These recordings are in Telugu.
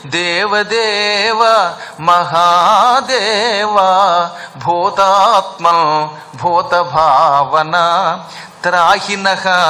దేవదేవ మహాదేవ భూతాత్మన్ భూతభావన త్రాహిన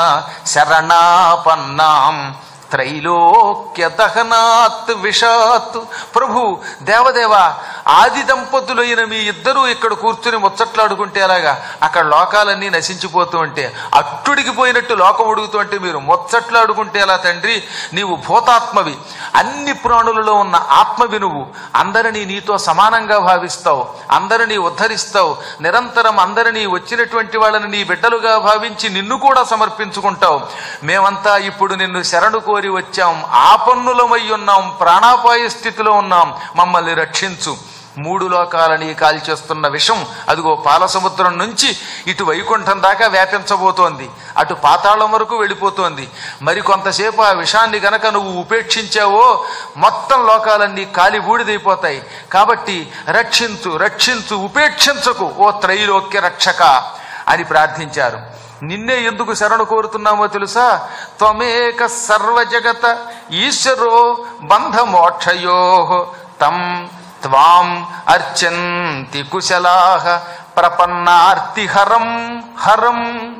శరణాపన్నాం త్రైలోక్య దహనాత్ విషాత్ ప్రభు దేవదేవ ఆది దంపతులైన మీ ఇద్దరూ ఇక్కడ కూర్చుని ముచ్చట్లాడుకుంటే అలాగా అక్కడ లోకాలన్నీ నశించిపోతూ ఉంటే అట్టుడికి పోయినట్టు లోకం ఉడుగుతూ ఉంటే మీరు ముచ్చట్లాడుకుంటే ఎలా తండ్రి నీవు భూతాత్మవి అన్ని ప్రాణులలో ఉన్న ఆత్మవి నువ్వు అందరినీ నీతో సమానంగా భావిస్తావు అందరినీ ఉద్ధరిస్తావు నిరంతరం అందరినీ వచ్చినటువంటి వాళ్ళని నీ బిడ్డలుగా భావించి నిన్ను కూడా సమర్పించుకుంటావు మేమంతా ఇప్పుడు నిన్ను శరణు కోరి వచ్చాం ఆపన్నులమై ఉన్నాం ప్రాణాపాయ స్థితిలో ఉన్నాం మమ్మల్ని రక్షించు మూడు లోకాలని కాల్చేస్తున్న విషం అదిగో పాల సముద్రం నుంచి ఇటు వైకుంఠం దాకా వ్యాపించబోతోంది అటు పాతాళం వరకు వెళ్ళిపోతోంది మరి కొంతసేపు ఆ విషాన్ని గనక నువ్వు ఉపేక్షించావో మొత్తం లోకాలన్నీ కాలి బూడిదైపోతాయి కాబట్టి రక్షించు రక్షించు ఉపేక్షించకు ఓ త్రైలోక్య రక్షక అని ప్రార్థించారు నిన్నే ఎందుకు శరణు కోరుతున్నామో తెలుసా త్వమేక సర్వజగత ఈశ్వరో బంధమోక్షయో తం త్వాం అర్చంతి కుశలాహ ప్రపన్నార్తి హరం హరం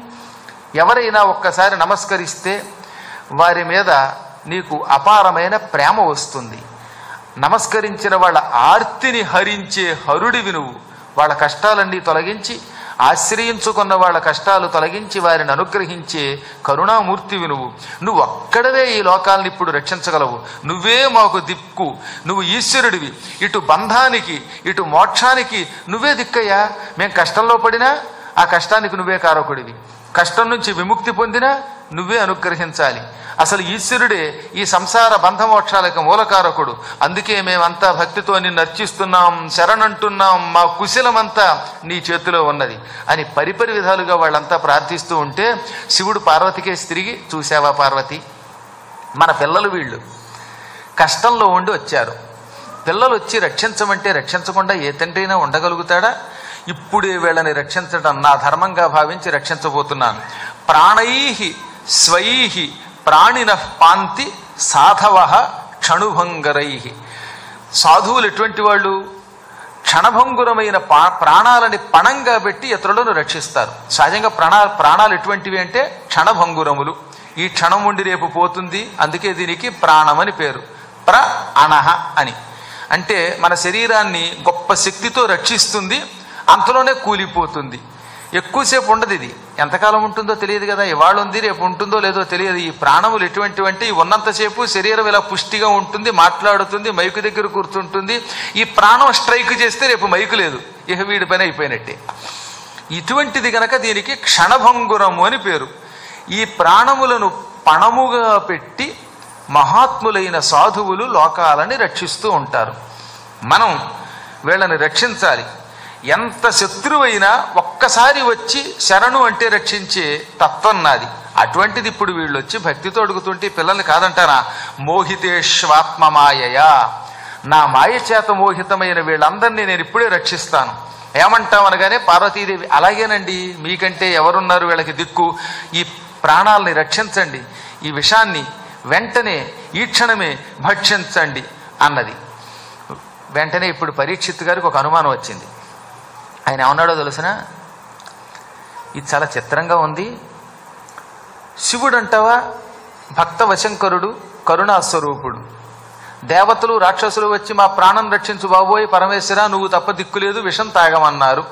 ఎవరైనా ఒక్కసారి నమస్కరిస్తే వారి మీద నీకు అపారమైన ప్రేమ వస్తుంది నమస్కరించిన వాళ్ళ ఆర్తిని హరించే హరుడివి నువ్వు వాళ్ళ కష్టాలన్నీ తొలగించి ఆశ్రయించుకున్న వాళ్ళ కష్టాలు తొలగించి వారిని అనుగ్రహించే కరుణామూర్తివి నువ్వు నువ్వు ఒక్కడవే ఈ లోకాలను ఇప్పుడు రక్షించగలవు నువ్వే మాకు దిక్కు నువ్వు ఈశ్వరుడివి ఇటు బంధానికి ఇటు మోక్షానికి నువ్వే దిక్కయ్యా మేం కష్టంలో పడినా ఆ కష్టానికి నువ్వే కారకుడివి కష్టం నుంచి విముక్తి పొందినా నువ్వే అనుగ్రహించాలి అసలు ఈశ్వరుడే ఈ సంసార బంధమోక్షాలకు మూలకారకుడు అందుకే మేమంతా భక్తితో నిన్ను అర్చిస్తున్నాం శరణంటున్నాం మా కుశలమంతా నీ చేతిలో ఉన్నది అని పరిపరి విధాలుగా వాళ్ళంతా ప్రార్థిస్తూ ఉంటే శివుడు పార్వతికేసి తిరిగి చూసావా పార్వతి మన పిల్లలు వీళ్ళు కష్టంలో ఉండి వచ్చారు పిల్లలు వచ్చి రక్షించమంటే రక్షించకుండా ఏ తండ్రైనా ఉండగలుగుతాడా ఇప్పుడే వీళ్ళని రక్షించడం నా ధర్మంగా భావించి రక్షించబోతున్నాను ప్రాణై స్వై ప్రాణిన పాంతి సాధవ క్షణుభంగరై సాధువులు ఎటువంటి వాళ్ళు క్షణభంగురమైన పా ప్రాణాలని పణంగా పెట్టి ఇతరులను రక్షిస్తారు సహజంగా ప్రాణా ప్రాణాలు ఎటువంటివి అంటే క్షణభంగురములు ఈ క్షణం ఉండి రేపు పోతుంది అందుకే దీనికి ప్రాణమని పేరు ప్ర అణహ అని అంటే మన శరీరాన్ని గొప్ప శక్తితో రక్షిస్తుంది అంతలోనే కూలిపోతుంది ఎక్కువసేపు ఉండదు ఇది ఎంతకాలం ఉంటుందో తెలియదు కదా ఇవాళ ఉంది రేపు ఉంటుందో లేదో తెలియదు ఈ ప్రాణములు ఎటువంటివి అంటే ఈ ఉన్నంతసేపు శరీరం ఇలా పుష్టిగా ఉంటుంది మాట్లాడుతుంది మైకు దగ్గర కూర్చుంటుంది ఈ ప్రాణం స్ట్రైక్ చేస్తే రేపు మైకు లేదు ఇక వీడి పని అయిపోయినట్టే ఇటువంటిది గనక దీనికి క్షణభంగురము అని పేరు ఈ ప్రాణములను పణముగా పెట్టి మహాత్ములైన సాధువులు లోకాలని రక్షిస్తూ ఉంటారు మనం వీళ్ళని రక్షించాలి ఎంత శత్రువైనా ఒక్కసారి వచ్చి శరణు అంటే రక్షించే తత్వం నాది అటువంటిది ఇప్పుడు వీళ్ళు వచ్చి భక్తితో అడుగుతుంటే ఈ పిల్లల్ని కాదంటారా మోహితేష్వాత్మమాయయా నా మాయ చేత మోహితమైన వీళ్ళందరినీ నేను ఇప్పుడే రక్షిస్తాను ఏమంటాం అనగానే పార్వతీదేవి అలాగేనండి మీకంటే ఎవరున్నారు వీళ్ళకి దిక్కు ఈ ప్రాణాలని రక్షించండి ఈ విషాన్ని వెంటనే ఈ క్షణమే భక్షించండి అన్నది వెంటనే ఇప్పుడు పరీక్షిత్ గారికి ఒక అనుమానం వచ్చింది ఆయన ఏమన్నాడో తెలుసిన ఇది చాలా చిత్రంగా ఉంది శివుడు అంటావా భక్త వశంకరుడు కరుణాస్వరూపుడు దేవతలు రాక్షసులు వచ్చి మా ప్రాణం రక్షించు బాబోయ్ పరమేశ్వర నువ్వు తప్ప దిక్కులేదు విషం తాగమన్నారు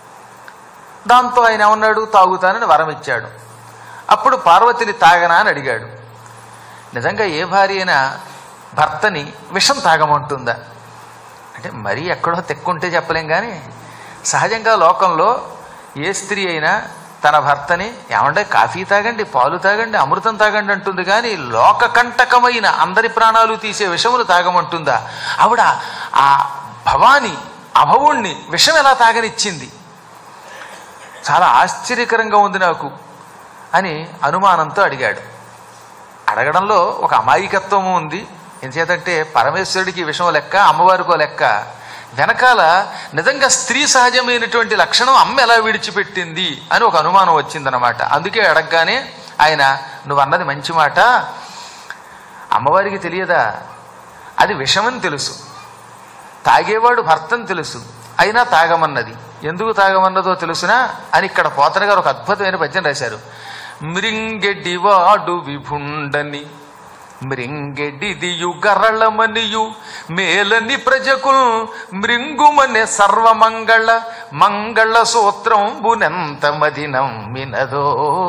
దాంతో ఆయన ఏమన్నాడు తాగుతానని వరం ఇచ్చాడు అప్పుడు పార్వతిని తాగనా అని అడిగాడు నిజంగా ఏ భార్య అయినా భర్తని విషం తాగమంటుందా అంటే మరీ ఎక్కడో తెక్కుంటే చెప్పలేం కానీ సహజంగా లోకంలో ఏ స్త్రీ అయినా తన భర్తని ఏమంటే కాఫీ తాగండి పాలు తాగండి అమృతం తాగండి అంటుంది కానీ లోకకంటకమైన అందరి ప్రాణాలు తీసే విషములు తాగమంటుందా ఆవిడ ఆ భవాని అభవుణ్ణి విషం ఎలా తాగనిచ్చింది చాలా ఆశ్చర్యకరంగా ఉంది నాకు అని అనుమానంతో అడిగాడు అడగడంలో ఒక అమాయకత్వము ఉంది ఎందుచేతంటే పరమేశ్వరుడికి ఈ విషయం లెక్క అమ్మవారికో లెక్క వెనకాల నిజంగా స్త్రీ సహజమైనటువంటి లక్షణం అమ్మ ఎలా విడిచిపెట్టింది అని ఒక అనుమానం వచ్చిందనమాట అందుకే అడగగానే ఆయన నువ్వు అన్నది మంచి మాట అమ్మవారికి తెలియదా అది విషమని తెలుసు తాగేవాడు భర్తని తెలుసు అయినా తాగమన్నది ఎందుకు తాగమన్నదో తెలుసునా అని ఇక్కడ పోతన గారు ఒక అద్భుతమైన పద్యం రాశారు మృంగెడ్డివాడు విభుండని మృంగెడిదియు గరళమనియు మేలని ప్రజకుల్ మృంగుమనే సర్వమంగళ మంగళ సూత్రంబునెంత మది నమ్మినదో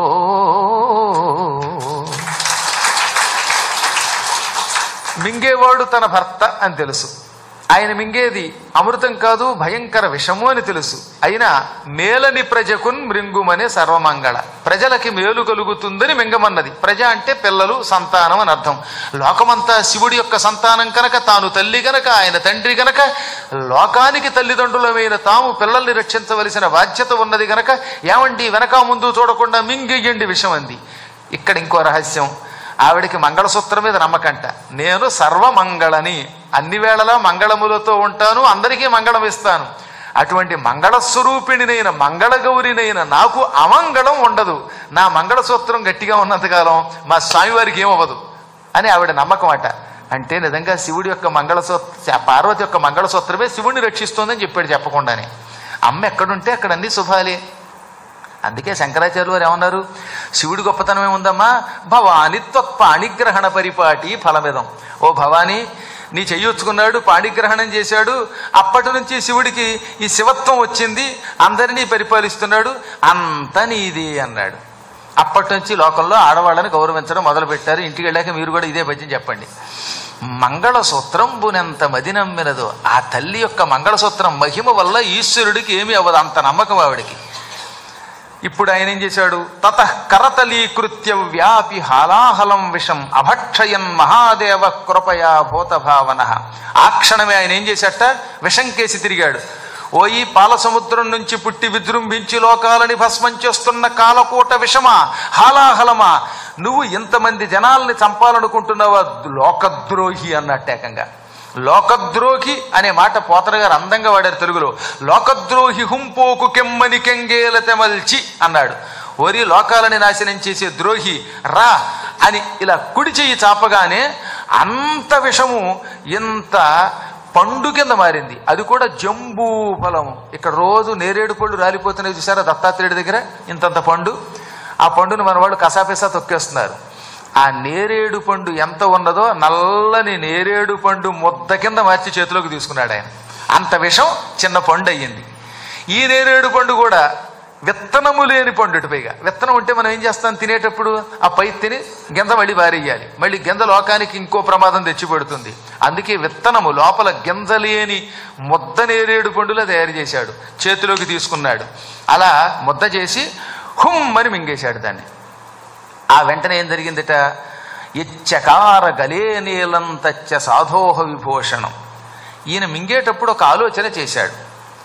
మింగేవాడు తన భర్త అని తెలుసు ఆయన మింగేది అమృతం కాదు భయంకర విషము అని తెలుసు అయినా మేలని ప్రజకున్ మృంగుమనే సర్వమంగళ ప్రజలకి మేలు కలుగుతుందని మింగమన్నది ప్రజ అంటే పిల్లలు సంతానం అని అర్థం లోకమంతా శివుడి యొక్క సంతానం కనుక తాను తల్లి గనక ఆయన తండ్రి గనక లోకానికి తల్లిదండ్రులమైన తాము పిల్లల్ని రక్షించవలసిన బాధ్యత ఉన్నది గనక ఏమండి వెనక ముందు చూడకుండా మింగేయండి విషం అంది ఇక్కడ ఇంకో రహస్యం ఆవిడికి మంగళసూత్రం మీద నమ్మకంట నేను సర్వమంగళని అన్ని వేళలా మంగళములతో ఉంటాను అందరికీ మంగళం ఇస్తాను అటువంటి మంగళస్వరూపిణినైన మంగళగౌరినైన నాకు అమంగళం ఉండదు నా మంగళసూత్రం గట్టిగా ఉన్నంతకాలం మా స్వామివారికి ఏమవ్వదు అని ఆవిడ నమ్మకం అట అంటే నిజంగా శివుడి యొక్క మంగళసూత్ర పార్వతి యొక్క మంగళసూత్రమే శివుడిని రక్షిస్తోందని చెప్పాడు చెప్పకుండానే అమ్మ ఎక్కడుంటే అక్కడ అన్ని శుభాలే అందుకే శంకరాచార్యులు వారు ఏమన్నారు శివుడి గొప్పతనం ఏముందమ్మా భవాని త్వత్పాణిగ్రహణ పరిపాటి ఫలమిదం ఓ భవాని నీ చెయ్యొచ్చుకున్నాడు పాణిగ్రహణం చేశాడు అప్పటి నుంచి శివుడికి ఈ శివత్వం వచ్చింది అందరినీ పరిపాలిస్తున్నాడు అంత నీది అన్నాడు అప్పటి నుంచి లోకంలో ఆడవాళ్ళని గౌరవించడం మొదలుపెట్టారు ఇంటికి వెళ్ళాక మీరు కూడా ఇదే పద్యం చెప్పండి మంగళసూత్రం బునెంత మది నమ్మినదో ఆ తల్లి యొక్క మంగళసూత్రం మహిమ వల్ల ఈశ్వరుడికి ఏమీ అవ్వదు అంత నమ్మకం ఆవిడికి ఇప్పుడు ఆయన ఏం చేశాడు తత కరతలీకృత్య వ్యాపి హాలాహలం విషం అభక్షయన్ మహాదేవ కృపయా భూతభావన ఆ క్షణమే ఆయన ఏం చేశాట విషం కేసి తిరిగాడు ఓ ఈ పాల సముద్రం నుంచి పుట్టి విజృంభించి లోకాలని భస్మం చేస్తున్న కాలకూట విషమా హాలాహలమా నువ్వు ఇంతమంది జనాల్ని చంపాలనుకుంటున్నావా లోకద్రోహి అన్నట్టేకంగా లోకద్రోహి అనే మాట పోతన గారు అందంగా వాడారు తెలుగులో లోకద్రోహి హుంపోకు కెమ్మని కెంగేల తెమల్చి అన్నాడు ఓరి లోకాలని నాశనం చేసే ద్రోహి రా అని ఇలా కుడి చెయ్యి చాపగానే అంత విషము ఇంత పండు కింద మారింది అది కూడా జంబూ ఫలము ఇక్కడ రోజు నేరేడు పళ్ళు రాలిపోతున్నాయి చూసారా దత్తాత్రేయుడి దగ్గర ఇంతంత పండు ఆ పండును మన వాళ్ళు కసాపిసా తొక్కేస్తున్నారు ఆ నేరేడు పండు ఎంత ఉన్నదో నల్లని నేరేడు పండు ముద్ద కింద మార్చి చేతిలోకి తీసుకున్నాడు ఆయన అంత విషం చిన్న పండు అయ్యింది ఈ నేరేడు పండు కూడా విత్తనము లేని పండు ఇటు పైగా విత్తనం ఉంటే మనం ఏం చేస్తాం తినేటప్పుడు ఆ పై తిని గింజ మళ్ళీ బారేయాలి మళ్ళీ గింజ లోకానికి ఇంకో ప్రమాదం తెచ్చిపెడుతుంది అందుకే విత్తనము లోపల గింజ లేని ముద్ద నేరేడు పండులా తయారు చేశాడు చేతిలోకి తీసుకున్నాడు అలా ముద్ద చేసి హుమ్ అని మింగేశాడు దాన్ని ఆ వెంటనే ఏం జరిగిందిట ఇచ్చకార గలే నీలంతచ్చ సాధోహ విభూషణం ఈయన మింగేటప్పుడు ఒక ఆలోచన చేశాడు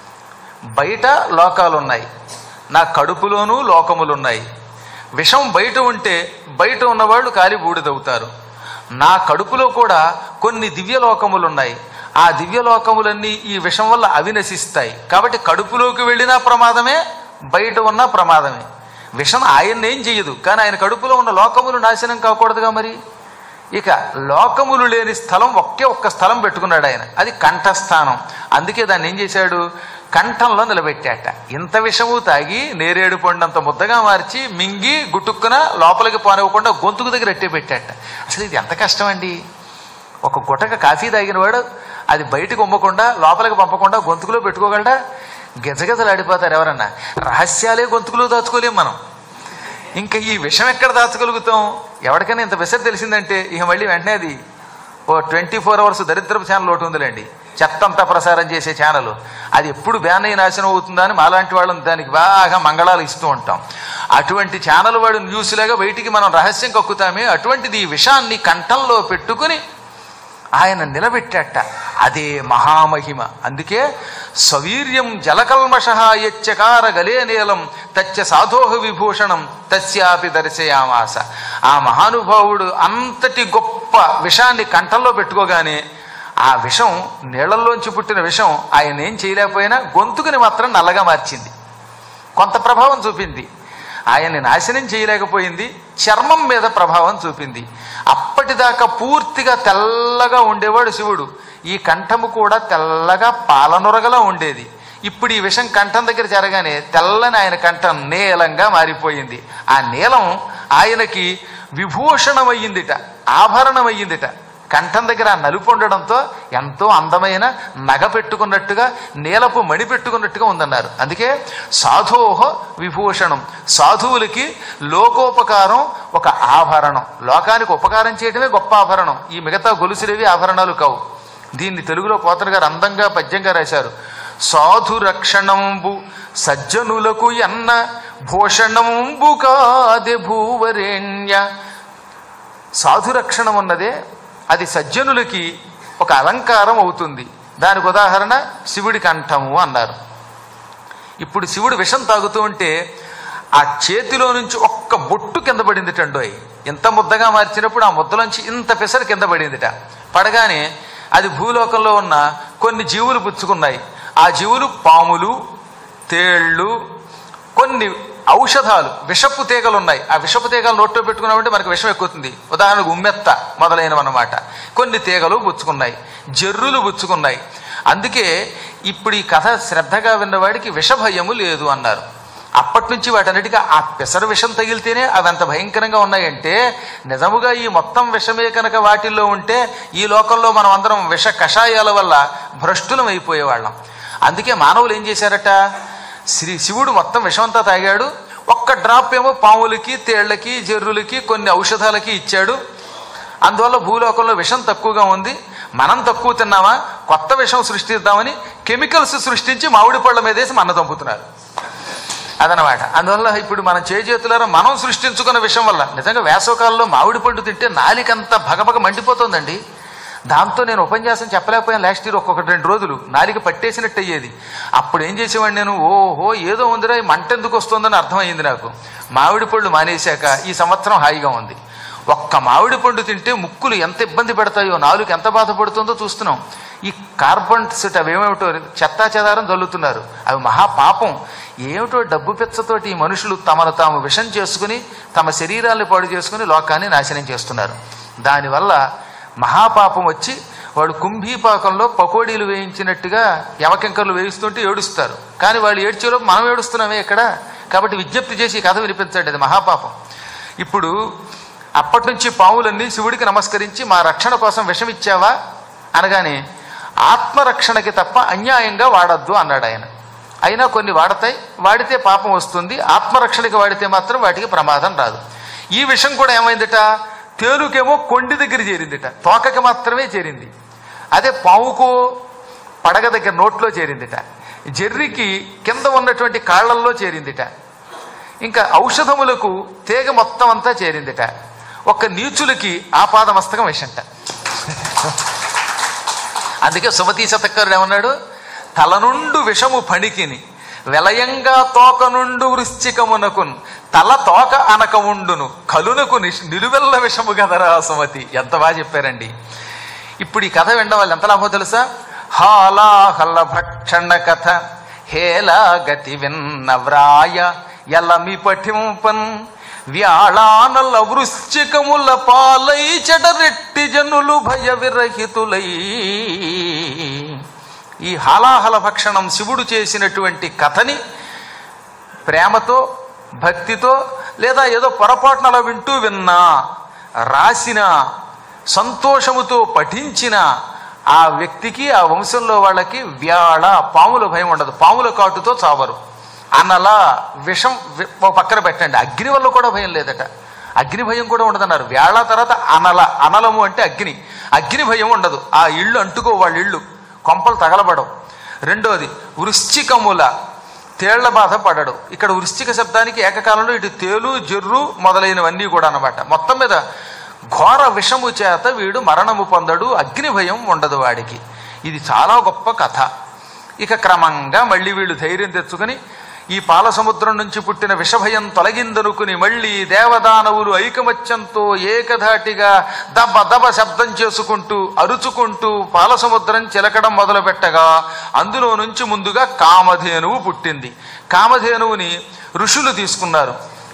బయట లోకాలున్నాయి నా కడుపులోనూ లోకములున్నాయి విషం బయట ఉంటే బయట ఉన్నవాళ్ళు కాలి బూడిదవుతారు నా కడుపులో కూడా కొన్ని దివ్యలోకములున్నాయి ఆ దివ్యలోకములన్నీ ఈ విషం వల్ల అవినశిస్తాయి కాబట్టి కడుపులోకి వెళ్ళినా ప్రమాదమే బయట ఉన్న ప్రమాదమే విషం ఆయన ఏం చెయ్యదు కానీ ఆయన కడుపులో ఉన్న లోకములు నాశనం కాకూడదుగా మరి ఇక లోకములు లేని స్థలం ఒకే ఒక్క స్థలం పెట్టుకున్నాడు ఆయన అది కంఠస్థానం అందుకే దాన్ని ఏం చేశాడు కంఠంలో నిలబెట్టాట ఇంత విషము తాగి నేరేడు పండంత ముద్దగా మార్చి మింగి గుట్టుక్కున లోపలికి పోనివ్వకుండా గొంతుకు దగ్గర ఎట్టే పెట్టాట అసలు ఇది ఎంత కష్టం అండి ఒక గుటక కాఫీ తాగినవాడు అది బయటకు ఉమ్మకుండా లోపలికి పంపకుండా గొంతుకులో పెట్టుకోగలడా గజగజలాడిపోతారు ఎవరన్నా రహస్యాలే గొంతుకులో దాచుకోలేం మనం ఇంకా ఈ విషం ఎక్కడ దాచగలుగుతాం ఎవరికైనా ఇంత విషయం తెలిసిందంటే ఇక మళ్ళీ వెంటనే అది ఓ ట్వంటీ ఫోర్ అవర్స్ దరిద్రపు ఛానల్ ఒకటి ఉందిలేండి చెత్తంతా ప్రసారం చేసే ఛానల్ అది ఎప్పుడు బ్యాన్ అయ్యి నాశనం అవుతుందా అని మాలాంటి వాళ్ళని దానికి బాగా మంగళాలు ఇస్తూ ఉంటాం అటువంటి ఛానల్ వాడు న్యూస్ లాగా బయటికి మనం రహస్యం కక్కుతామే అటువంటిది ఈ విషాన్ని కంఠంలో పెట్టుకుని ఆయన నిలబెట్టాట అదే మహామహిమ అందుకే స్వవీర్యం జలకల్మష యచ్చకార గలే నీలం తచ్చ సాధోహ విభూషణం తస్యాపి దర్శయామాస ఆ మహానుభావుడు అంతటి గొప్ప విషాన్ని కంఠంలో పెట్టుకోగానే ఆ విషం నీళ్లలోంచి పుట్టిన విషం ఆయన ఏం చేయలేకపోయినా గొంతుకుని మాత్రం నల్లగా మార్చింది కొంత ప్రభావం చూపింది ఆయన్ని నాశనం చేయలేకపోయింది చర్మం మీద ప్రభావం చూపింది అప్పటిదాకా పూర్తిగా తెల్లగా ఉండేవాడు శివుడు ఈ కంఠము కూడా తెల్లగా పాలనొరగలా ఉండేది ఇప్పుడు ఈ విషం కంఠం దగ్గర జరగానే తెల్లని ఆయన కంఠం నీలంగా మారిపోయింది ఆ నీలం ఆయనకి విభూషణమయ్యిందిట ఆభరణమయ్యిందిట కంఠం దగ్గర ఆ నలుపు ఉండడంతో ఎంతో అందమైన నగ పెట్టుకున్నట్టుగా నీలపు మణి పెట్టుకున్నట్టుగా ఉందన్నారు అందుకే సాధోహ విభూషణం సాధువులకి లోకోపకారం ఒక ఆభరణం లోకానికి ఉపకారం చేయడమే గొప్ప ఆభరణం ఈ మిగతా గొలుసులేవి ఆభరణాలు కావు దీన్ని తెలుగులో పోతన గారు అందంగా పద్యంగా రాశారు సాధు రక్షణంబు సజ్జనులకు ఎన్న భూషణంబు కాదే భూవరేణ్య సాధురక్షణం ఉన్నదే అది సజ్జనులకి ఒక అలంకారం అవుతుంది దానికి ఉదాహరణ శివుడి కంఠము అన్నారు ఇప్పుడు శివుడు విషం తాగుతూ ఉంటే ఆ చేతిలో నుంచి ఒక్క బొట్టు కింద పడిందిటండోయ్ ఇంత ముద్దగా మార్చినప్పుడు ఆ ముద్దలోంచి ఇంత పెసరు కింద పడిందిట పడగానే అది భూలోకంలో ఉన్న కొన్ని జీవులు పుచ్చుకున్నాయి ఆ జీవులు పాములు తేళ్ళు కొన్ని ఔషధాలు విషపు తీగలు ఉన్నాయి ఆ విషపు తీగలు నోట్లో పెట్టుకున్నామంటే మనకు విషం ఎక్కుతుంది ఉదాహరణకు ఉమ్మెత్త మొదలైనవన్నమాట కొన్ని తీగలు పుచ్చుకున్నాయి జర్రులు పుచ్చుకున్నాయి అందుకే ఇప్పుడు ఈ కథ శ్రద్ధగా విన్నవాడికి విషభయము లేదు అన్నారు అప్పటి నుంచి వాటన్నిటికీ ఆ పెసర విషం తగిలితేనే అవి అంత భయంకరంగా ఉన్నాయంటే నిజముగా ఈ మొత్తం విషమే కనుక వాటిల్లో ఉంటే ఈ లోకంలో మనం అందరం విష కషాయాల వల్ల భ్రష్టులం అయిపోయేవాళ్ళం అందుకే మానవులు ఏం చేశారట శ్రీ శివుడు మొత్తం విషమంతా తాగాడు ఒక్క డ్రాప్ ఏమో పాములకి తేళ్లకి జర్రులకి కొన్ని ఔషధాలకి ఇచ్చాడు అందువల్ల భూలోకంలో విషం తక్కువగా ఉంది మనం తక్కువ తిన్నామా కొత్త విషం సృష్టిద్దామని కెమికల్స్ సృష్టించి మామిడి పళ్ళ మీదేసి మన చంపుతున్నారు అదనమాట అందువల్ల ఇప్పుడు మనం చేతులారా మనం సృష్టించుకున్న విషయం వల్ల నిజంగా వేసవకాలంలో మామిడి పండు తింటే నాలికంతా భగభగ మండిపోతుందండి దాంతో నేను ఉపన్యాసం చెప్పలేకపోయాను లాస్ట్ ఇయర్ ఒక్కొక్కటి రెండు రోజులు నాలిక పట్టేసినట్టు అయ్యేది అప్పుడు ఏం చేసేవాడిని నేను ఓహో ఏదో ఉందిరా ఈ మంట ఎందుకు వస్తుందని అర్థమైంది నాకు మామిడి పళ్ళు మానేశాక ఈ సంవత్సరం హాయిగా ఉంది ఒక్క మామిడి పండు తింటే ముక్కులు ఎంత ఇబ్బంది పెడతాయో నాలుగు ఎంత బాధపడుతుందో చూస్తున్నాం ఈ కార్బన్స్ అవి ఏమేమిటో చెత్తా చెదారం చల్లుతున్నారు అవి మహాపాపం ఏమిటో డబ్బు పిచ్చతోటి ఈ మనుషులు తమను తాము విషం చేసుకుని తమ శరీరాన్ని పాడు చేసుకుని లోకాన్ని నాశనం చేస్తున్నారు దానివల్ల మహాపాపం వచ్చి వాడు కుంభీపాకంలో పకోడీలు వేయించినట్టుగా యమకింకర్లు వేయిస్తుంటే ఏడుస్తారు కానీ వాళ్ళు ఏడ్చేలోపు మనం ఏడుస్తున్నామే ఇక్కడ కాబట్టి విజ్ఞప్తి చేసి ఈ కథ వినిపించండి అది మహాపాపం ఇప్పుడు అప్పటి నుంచి పావులన్నీ శివుడికి నమస్కరించి మా రక్షణ కోసం విషం ఇచ్చావా అనగానే ఆత్మరక్షణకి తప్ప అన్యాయంగా వాడద్దు అన్నాడు ఆయన అయినా కొన్ని వాడతాయి వాడితే పాపం వస్తుంది ఆత్మరక్షణకి వాడితే మాత్రం వాటికి ప్రమాదం రాదు ఈ విషయం కూడా ఏమైందిట తేలుకేమో కొండి దగ్గర చేరిందిట తోకకి మాత్రమే చేరింది అదే పావుకో పడగ దగ్గర నోట్లో చేరిందిట జెర్రికి కింద ఉన్నటువంటి కాళ్లల్లో చేరిందిట ఇంకా ఔషధములకు తీగ మొత్తం అంతా చేరిందిట ఒక్క నీచులకి ఆపాదమస్తకం విషంట అందుకే సుమతీ శతక్కరుడు ఏమన్నాడు తల నుండు విషము పణికిని వెలయంగా తోక నుండు వృశ్చికమునకున్ తల తోక అనక ఉండును కలునకు నిష్- నిలువెల్ల విషము గదరా సుమతి ఎంత బాగా చెప్పారండి ఇప్పుడు ఈ కథ వినడం వాళ్ళు ఎంత లాభో తెలుసా హాలాహల భక్షణ కథ హేలా గతి విన్న వ్రాయ ఎలమి పఠింపన్ వ్యాళానల వృశ్చికముల పాలై చెడరెట్టి జనులు భయ విరహితులై ఈ హాలాహల భక్షణం శివుడు చేసినటువంటి కథని ప్రేమతో భక్తితో లేదా ఏదో పొరపాటున అలా వింటూ విన్నా రాసిన సంతోషముతో పఠించిన ఆ వ్యక్తికి ఆ వంశంలో వాళ్ళకి వ్యాళ పాముల భయం ఉండదు పాముల కాటుతో చావరు అనలా విషం వి- ఓ పక్కన పెట్టండి అగ్ని వల్ల కూడా భయం లేదట అగ్ని భయం కూడా ఉండదన్నారు వేళ తర్వాత అనల అనలము అంటే అగ్ని అగ్ని భయం ఉండదు ఆ ఇళ్ళు అంటుకో వాళ్ళ ఇళ్ళు కొంపలు తగలబడవు రెండోది వృశ్చికముల తేళ్ల బాధ పడడు ఇక్కడ వృశ్చిక శబ్దానికి ఏకకాలంలో ఇటు తేలు జర్రు మొదలైనవన్నీ కూడా అన్నమాట మొత్తం మీద ఘోర విషము చేత వీడు మరణము పొందడు అగ్ని భయం ఉండదు వాడికి ఇది చాలా గొప్ప కథ ఇక క్రమంగా మళ్ళీ వీళ్ళు ధైర్యం తెచ్చుకుని ఈ పాల సముద్రం నుంచి పుట్టిన విషభయం తొలగిందనుకుని మళ్ళీ దేవదానవులు ఐకమత్యంతో ఏకధాటిగా దబ దబ శబ్దం చేసుకుంటూ అరుచుకుంటూ పాల సముద్రం చిలకడం మొదలుపెట్టగా అందులో నుంచి ముందుగా కామధేనువు పుట్టింది కామధేనువుని ఋషులు తీసుకున్నారు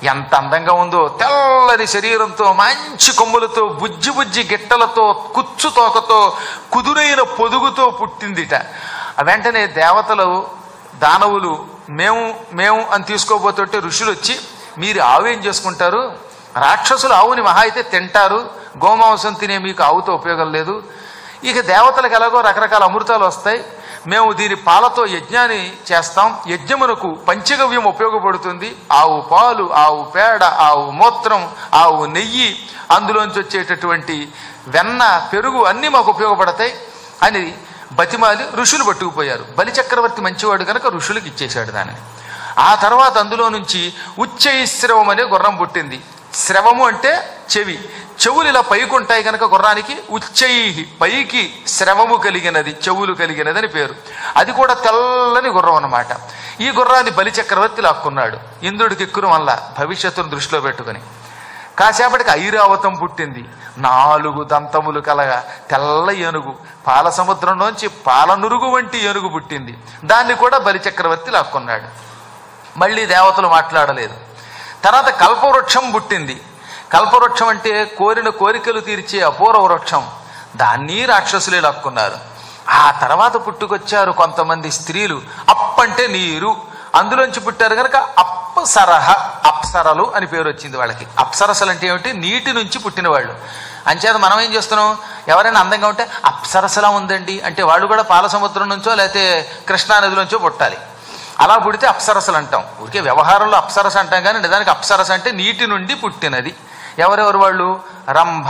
ఎంత అందంగా ఉందో తెల్లని శరీరంతో మంచి కొమ్ములతో బుజ్జి బుజ్జి గిట్టలతో కుచ్చు తోకతో కుదురైన పొదుగుతో పుట్టిందిట ఆ వెంటనే దేవతలు దానవులు మేము మేము అని తీసుకోబోతుంటే ఋషులు వచ్చి మీరు ఆవు ఏం చేసుకుంటారు రాక్షసులు ఆవుని మహా అయితే తింటారు గోమాంసం తినే మీకు ఆవుతో ఉపయోగం లేదు ఇక దేవతలకు ఎలాగో రకరకాల అమృతాలు వస్తాయి మేము దీని పాలతో యజ్ఞాన్ని చేస్తాం యజ్ఞమునకు పంచగవ్యం ఉపయోగపడుతుంది ఆవు పాలు ఆవు పేడ ఆవు మూత్రం ఆవు నెయ్యి అందులోంచి వచ్చేటటువంటి వెన్న పెరుగు అన్నీ మాకు ఉపయోగపడతాయి అని బతిమాలి ఋషులు పట్టుకుపోయారు బలి చక్రవర్తి మంచివాడు కనుక ఋషులకు ఇచ్చేశాడు దాన్ని ఆ తర్వాత అందులో నుంచి ఉచ్చైశ్రవం అనే గుర్రం పుట్టింది శ్రవము అంటే చెవి చెవులు ఇలా పైకి ఉంటాయి కనుక గుర్రానికి ఉచ్చై పైకి శ్రవము కలిగినది చెవులు కలిగినది అని పేరు అది కూడా తెల్లని గుర్రం అన్నమాట ఈ గుర్రాన్ని బలి చక్రవర్తి లాక్కున్నాడు ఇంద్రుడికి ఎక్కువ వల్ల భవిష్యత్తును దృష్టిలో పెట్టుకుని కాసేపటికి ఐరావతం పుట్టింది నాలుగు దంతములు కలగా తెల్ల ఏనుగు పాల సముద్రంలోంచి పాల నురుగు వంటి ఏనుగు పుట్టింది దాన్ని కూడా బలి చక్రవర్తి లాక్కున్నాడు మళ్ళీ దేవతలు మాట్లాడలేదు తర్వాత కల్పవృక్షం పుట్టింది కల్పవృక్షం అంటే కోరిన కోరికలు తీర్చే అపూర్వ వృక్షం దాన్ని రాక్షసులే లాక్కున్నారు ఆ తర్వాత పుట్టుకొచ్చారు కొంతమంది స్త్రీలు అప్పంటే నీరు అందులోంచి పుట్టారు కనుక అప్సరహ అప్సరలు అని పేరు వచ్చింది వాళ్ళకి అప్సరసలు అంటే ఏమిటి నీటి నుంచి పుట్టిన వాళ్ళు అంచేత మనం ఏం చేస్తున్నాం ఎవరైనా అందంగా ఉంటే అప్సరసలా ఉందండి అంటే వాళ్ళు కూడా పాల సముద్రం నుంచో లేకపోతే కృష్ణానది నుంచో పుట్టాలి అలా పుడితే అప్సరసలు అంటాం ఊరికే వ్యవహారంలో అప్సరస అంటాం కానీ నిజానికి అప్సరస అంటే నీటి నుండి పుట్టినది ఎవరెవరు వాళ్ళు రంభ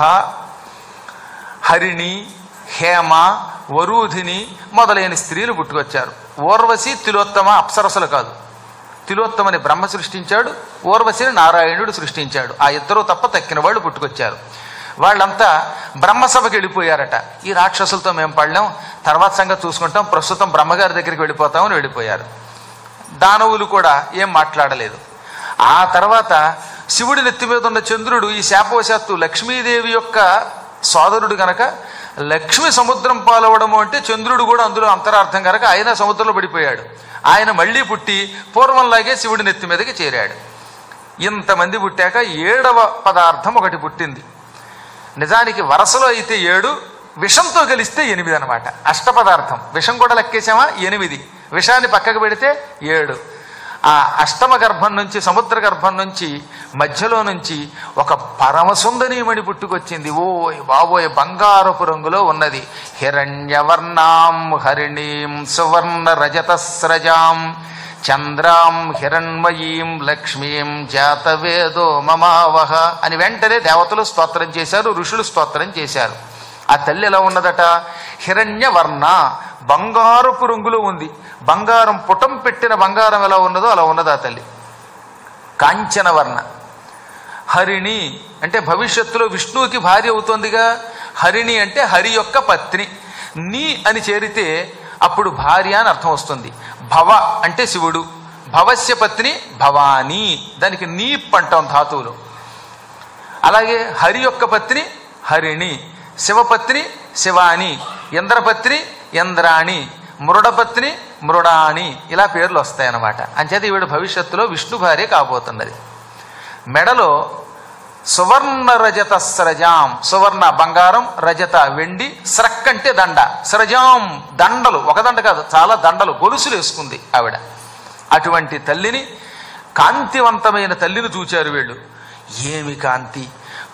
హరిణి హేమ వరూధిని మొదలైన స్త్రీలు పుట్టుకొచ్చారు ఊర్వశి తిలోత్తమ అప్సరసలు కాదు తిలోత్తమని బ్రహ్మ సృష్టించాడు ఊర్వశిని నారాయణుడు సృష్టించాడు ఆ ఇద్దరు తప్ప తక్కిన వాళ్ళు పుట్టుకొచ్చారు వాళ్ళంతా బ్రహ్మసభకి వెళ్ళిపోయారట ఈ రాక్షసులతో మేము పడలేం తర్వాత సంగతి చూసుకుంటాం ప్రస్తుతం బ్రహ్మగారి దగ్గరికి వెళ్ళిపోతామని వెళ్ళిపోయారు దానవులు కూడా ఏం మాట్లాడలేదు ఆ తర్వాత శివుడి నెత్తి మీద ఉన్న చంద్రుడు ఈ శాపవశాత్తు లక్ష్మీదేవి యొక్క సోదరుడు గనక లక్ష్మి సముద్రం పాలవడము అంటే చంద్రుడు కూడా అందులో అంతరార్థం కనుక ఆయన సముద్రంలో పడిపోయాడు ఆయన మళ్ళీ పుట్టి పూర్వంలాగే శివుడి నెత్తి మీదకి చేరాడు ఇంతమంది పుట్టాక ఏడవ పదార్థం ఒకటి పుట్టింది నిజానికి వరసలో అయితే ఏడు విషంతో కలిస్తే ఎనిమిది అనమాట అష్టపదార్థం విషం కూడా లెక్కేసామా ఎనిమిది విషాన్ని పక్కకు పెడితే ఏడు ఆ అష్టమ గర్భం నుంచి సముద్ర గర్భం నుంచి మధ్యలో నుంచి ఒక పరమసుందరీమణి పుట్టుకొచ్చింది ఓయ్ బాబోయ్ బంగారపు రంగులో ఉన్నది హిరణ్యవర్ణాం హరిణీం సువర్ణ రజతస్రజాం చంద్రాం హిరణ్మయీం లక్ష్మీం జాతవేదో మమావహ అని వెంటనే దేవతలు స్తోత్రం చేశారు ఋషులు స్తోత్రం చేశారు ఆ తల్లి ఎలా ఉన్నదట హిరణ్యవర్ణ బంగారపు రంగులో ఉంది బంగారం పుటం పెట్టిన బంగారం ఎలా ఉన్నదో అలా ఉన్నది ఆ తల్లి కాంచనవర్ణ హరిణి అంటే భవిష్యత్తులో విష్ణువుకి భార్య అవుతోందిగా హరిణి అంటే హరి యొక్క పత్ని నీ అని చేరితే అప్పుడు భార్య అని అర్థం వస్తుంది భవ అంటే శివుడు భవస్య పత్ని భవానీ దానికి నీ అంటాం ధాతువులు అలాగే హరి యొక్క పత్ని హరిణి శివపత్ని శివాని ఇంద్రపత్ని ఇంద్రాణి మృడపత్ని మృడాణి ఇలా పేర్లు వస్తాయన్నమాట అంచేత ఈవిడ భవిష్యత్తులో విష్ణు భార్య కాబోతున్నది మెడలో సువర్ణ రజత స్రజాం సువర్ణ బంగారం రజత వెండి స్రక్ అంటే దండ స్రజాం దండలు ఒక దండ కాదు చాలా దండలు గొలుసులు వేసుకుంది ఆవిడ అటువంటి తల్లిని కాంతివంతమైన తల్లిని చూచారు వీళ్ళు ఏమి కాంతి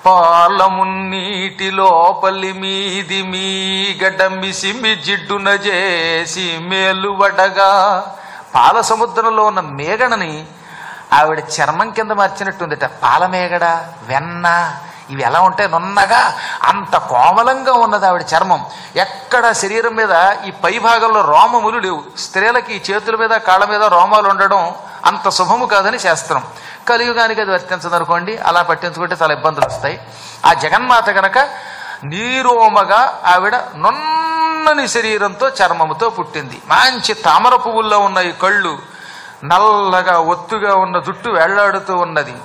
పాలమున్నీటి లోపలి మీది మీ గడ్డమిసిమి జిడ్డున చేసి మేలువడగా పాల సముద్రంలో ఉన్న మేగడని ఆవిడ చర్మం కింద మార్చినట్టుందిట పాల మేగడ వెన్న ఇవి ఎలా ఉంటాయి నున్నగా అంత కోమలంగా ఉన్నది ఆవిడ చర్మం ఎక్కడ శరీరం మీద ఈ పై భాగంలో రోమములు లేవు స్త్రీలకి ఈ చేతుల మీద కాళ్ళ మీద రోమాలు ఉండడం అంత శుభము కాదని శాస్త్రం కలియుగానికి అది వర్తించదనుకోండి అలా పట్టించుకుంటే చాలా ఇబ్బందులు వస్తాయి ఆ జగన్మాత గనక నీరోమగా ఆవిడ నున్నని శరీరంతో చర్మముతో పుట్టింది మంచి తామర పువ్వుల్లో ఉన్న ఈ కళ్ళు నల్లగా ఒత్తుగా ఉన్న జుట్టు వేళ్లాడుతూ ఉన్నది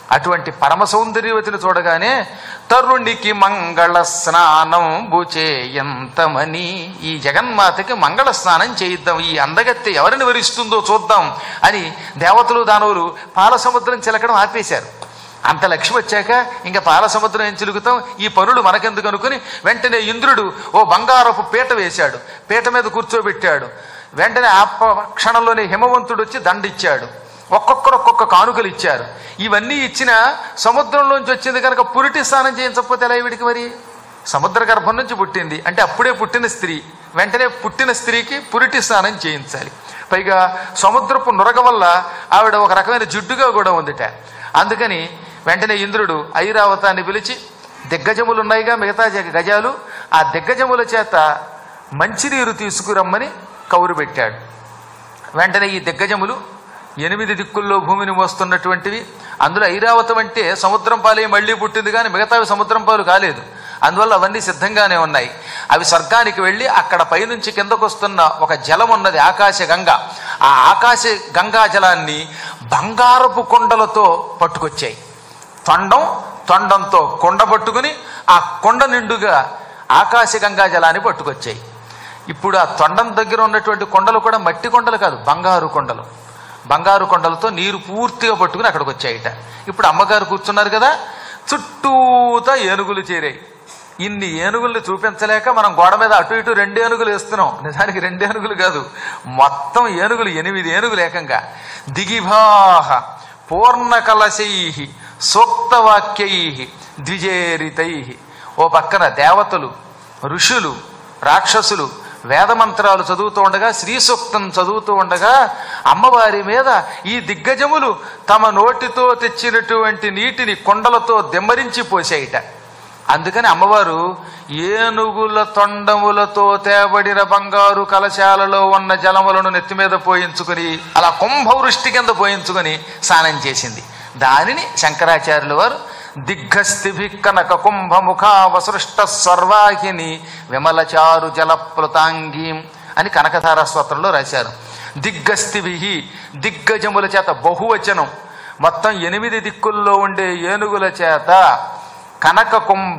అటువంటి పరమ సౌందర్యవతిని చూడగానే తరుణికి మంగళ స్నానం బుచేయంతమని ఈ జగన్మాతకి మంగళ స్నానం చేయిద్దాం ఈ అందగత్తె ఎవరిని వరిస్తుందో చూద్దాం అని దేవతలు దానవులు పాల సముద్రం చిలకడం ఆపేశారు అంత లక్ష్యం వచ్చాక ఇంకా పాల సముద్రం ఏం చిలుకుతాం ఈ పనులు మనకెందుకు అనుకుని వెంటనే ఇంద్రుడు ఓ బంగారపు పీట వేశాడు పీట మీద కూర్చోబెట్టాడు వెంటనే ఆ ప- క్షణంలోనే హిమవంతుడు వచ్చి దండిచ్చాడు ఒక్కొక్కరు ఒక్కొక్క కానుకలు ఇచ్చారు ఇవన్నీ ఇచ్చిన సముద్రంలోంచి వచ్చింది కనుక పురిటి స్నానం చేయించకపోతే ఎలా వీడికి మరి సముద్ర గర్భం నుంచి పుట్టింది అంటే అప్పుడే పుట్టిన స్త్రీ వెంటనే పుట్టిన స్త్రీకి పురిటి స్నానం చేయించాలి పైగా సముద్రపు నురగ వల్ల ఆవిడ ఒక రకమైన జిడ్డుగా కూడా ఉందిట అందుకని వెంటనే ఇంద్రుడు ఐరావతాన్ని పిలిచి దిగ్గజములు ఉన్నాయిగా మిగతా జగ- గజాలు ఆ దిగ్గజముల చేత మంచినీరు తీసుకురమ్మని కౌరు పెట్టాడు వెంటనే ఈ దిగ్గజములు ఎనిమిది దిక్కుల్లో భూమిని మోస్తున్నటువంటివి అందులో ఐరావతం అంటే సముద్రం పాలే మళ్ళీ పుట్టింది కానీ మిగతావి సముద్రం పాలు కాలేదు అందువల్ల అవన్నీ సిద్ధంగానే ఉన్నాయి అవి స్వర్గానికి వెళ్ళి అక్కడ పైనుంచి కిందకు వస్తున్న ఒక జలం ఉన్నది ఆకాశ గంగ ఆ ఆకాశ గంగా జలాన్ని బంగారపు కొండలతో పట్టుకొచ్చాయి తొండం తొండంతో కొండ పట్టుకుని ఆ కొండ నిండుగా ఆకాశ గంగా జలాన్ని పట్టుకొచ్చాయి ఇప్పుడు ఆ తొండం దగ్గర ఉన్నటువంటి కొండలు కూడా మట్టి కొండలు కాదు బంగారు కొండలు బంగారు కొండలతో నీరు పూర్తిగా పట్టుకుని అక్కడికి వచ్చాయిట ఇప్పుడు అమ్మగారు కూర్చున్నారు కదా చుట్టూతా ఏనుగులు చేరాయి ఇన్ని ఏనుగుల్ని చూపించలేక మనం గోడ మీద అటు ఇటు రెండు ఏనుగులు వేస్తున్నాం నిజానికి రెండు ఏనుగులు కాదు మొత్తం ఏనుగులు ఎనిమిది ఏనుగులు ఏకంగా దిగిభాహ పూర్ణ కలశై సూక్తవాక్యై ద్విజేరితై ఓ పక్కన దేవతలు ఋషులు రాక్షసులు వేదమంత్రాలు చదువుతూ ఉండగా శ్రీ సూక్తం చదువుతూ ఉండగా అమ్మవారి మీద ఈ దిగ్గజములు తమ నోటితో తెచ్చినటువంటి నీటిని కొండలతో దెమ్మరించి పోసాయిట అందుకని అమ్మవారు ఏనుగుల తొండములతో తేబడిన బంగారు కలశాలలో ఉన్న జలములను నెత్తి మీద పోయించుకుని అలా కుంభవృష్టి కింద పోయించుకుని స్నానం చేసింది దానిని శంకరాచార్యుల వారు దిగ్గస్థిభి కనక కుంభముఖావసృష్ట సర్వాహిని విమలచారు జలప్లుతాంగీం అని కనకధార స్తోత్రంలో రాశారు దిగ్గస్థిభి దిగ్గజముల చేత బహువచనం మొత్తం ఎనిమిది దిక్కుల్లో ఉండే ఏనుగుల చేత కనక కుంభ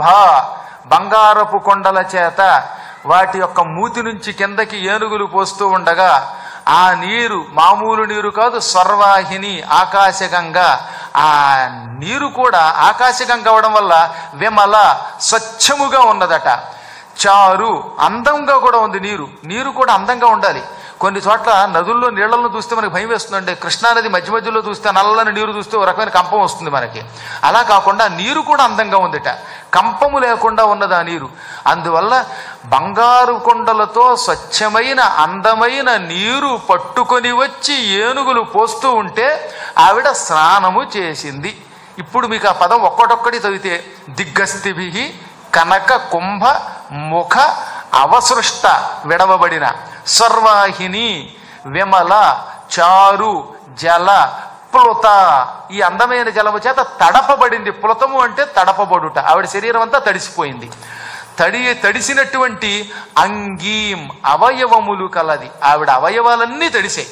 బంగారపు కొండల చేత వాటి యొక్క మూతి నుంచి కిందకి ఏనుగులు పోస్తూ ఉండగా ఆ నీరు మామూలు నీరు కాదు స్వర్వాహిని ఆకాశగంగా ఆ నీరు కూడా ఆకాశగంగా అవడం వల్ల విమల స్వచ్ఛముగా ఉన్నదట చారు అందంగా కూడా ఉంది నీరు నీరు కూడా అందంగా ఉండాలి కొన్ని చోట్ల నదుల్లో నీళ్లను చూస్తే మనకి భయం వేస్తుందండి కృష్ణానది మధ్య మధ్యలో చూస్తే నల్లని నీరు చూస్తే ఒక రకమైన కంపం వస్తుంది మనకి అలా కాకుండా నీరు కూడా అందంగా ఉందిట కంపము లేకుండా ఉన్నది ఆ నీరు అందువల్ల బంగారు కొండలతో స్వచ్ఛమైన అందమైన నీరు పట్టుకొని వచ్చి ఏనుగులు పోస్తూ ఉంటే ఆవిడ స్నానము చేసింది ఇప్పుడు మీకు ఆ పదం ఒక్కటొక్కటి చదివితే దిగ్గస్థిభి కనక కుంభ ముఖ అవసృష్ట విడవబడిన సర్వాహిని విమల చారు జల ప్లుత ఈ అందమైన జలము చేత తడపబడింది ప్లుతము అంటే తడపబడుట ఆవిడ శరీరం అంతా తడిసిపోయింది తడి తడిసినటువంటి అంగీం అవయవములు కలది ఆవిడ అవయవాలన్నీ తడిసాయి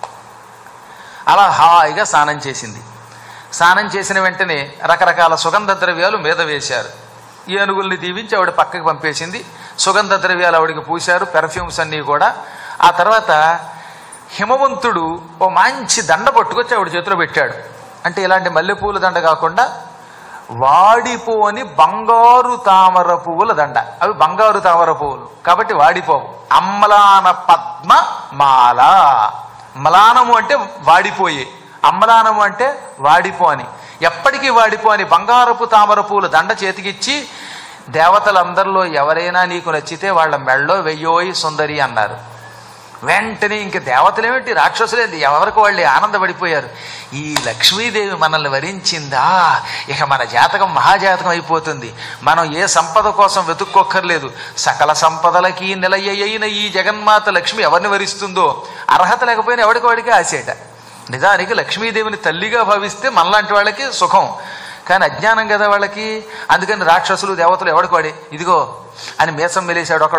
అలా హాయిగా స్నానం చేసింది స్నానం చేసిన వెంటనే రకరకాల సుగంధ ద్రవ్యాలు మీద వేశారు ఏనుగుల్ని దీవించి ఆవిడ పక్కకి పంపేసింది సుగంధ ద్రవ్యాలు ఆవిడకి పూశారు పెర్ఫ్యూమ్స్ అన్నీ కూడా ఆ తర్వాత హిమవంతుడు ఓ మంచి దండ పట్టుకొచ్చి ఆవిడ చేతిలో పెట్టాడు అంటే ఇలాంటి మల్లెపూల దండ కాకుండా వాడిపోని బంగారు తామర పువ్వుల దండ అవి బంగారు తామర పువ్వులు కాబట్టి వాడిపోవు అమ్మలాన పద్మ మాల మలానము అంటే వాడిపోయే అమ్మలానము అంటే వాడిపో అని ఎప్పటికీ వాడిపో అని బంగారపు తామర పూలు దండ చేతికిచ్చి దేవతలందరిలో ఎవరైనా నీకు నచ్చితే వాళ్ళ మెళ్ళో వెయ్యోయి సుందరి అన్నారు వెంటనే ఇంక దేవతలేమిటి రాక్షసులేంటి ఎవరికి వాళ్ళు ఆనందపడిపోయారు ఈ లక్ష్మీదేవి మనల్ని వరించిందా ఇక మన జాతకం మహాజాతకం అయిపోతుంది మనం ఏ సంపద కోసం వెతుక్కోక్కర్లేదు సకల సంపదలకి నిలయ అయిన ఈ జగన్మాత లక్ష్మి ఎవరిని వరిస్తుందో అర్హత లేకపోయినా ఎవరికి వాడికి ఆసేట నిజానికి లక్ష్మీదేవిని తల్లిగా భావిస్తే మనలాంటి వాళ్ళకి సుఖం కానీ అజ్ఞానం కదా వాళ్ళకి అందుకని రాక్షసులు దేవతలు ఎవడికి వాడే ఇదిగో అని మీసం మెలేశాడు ఒకడు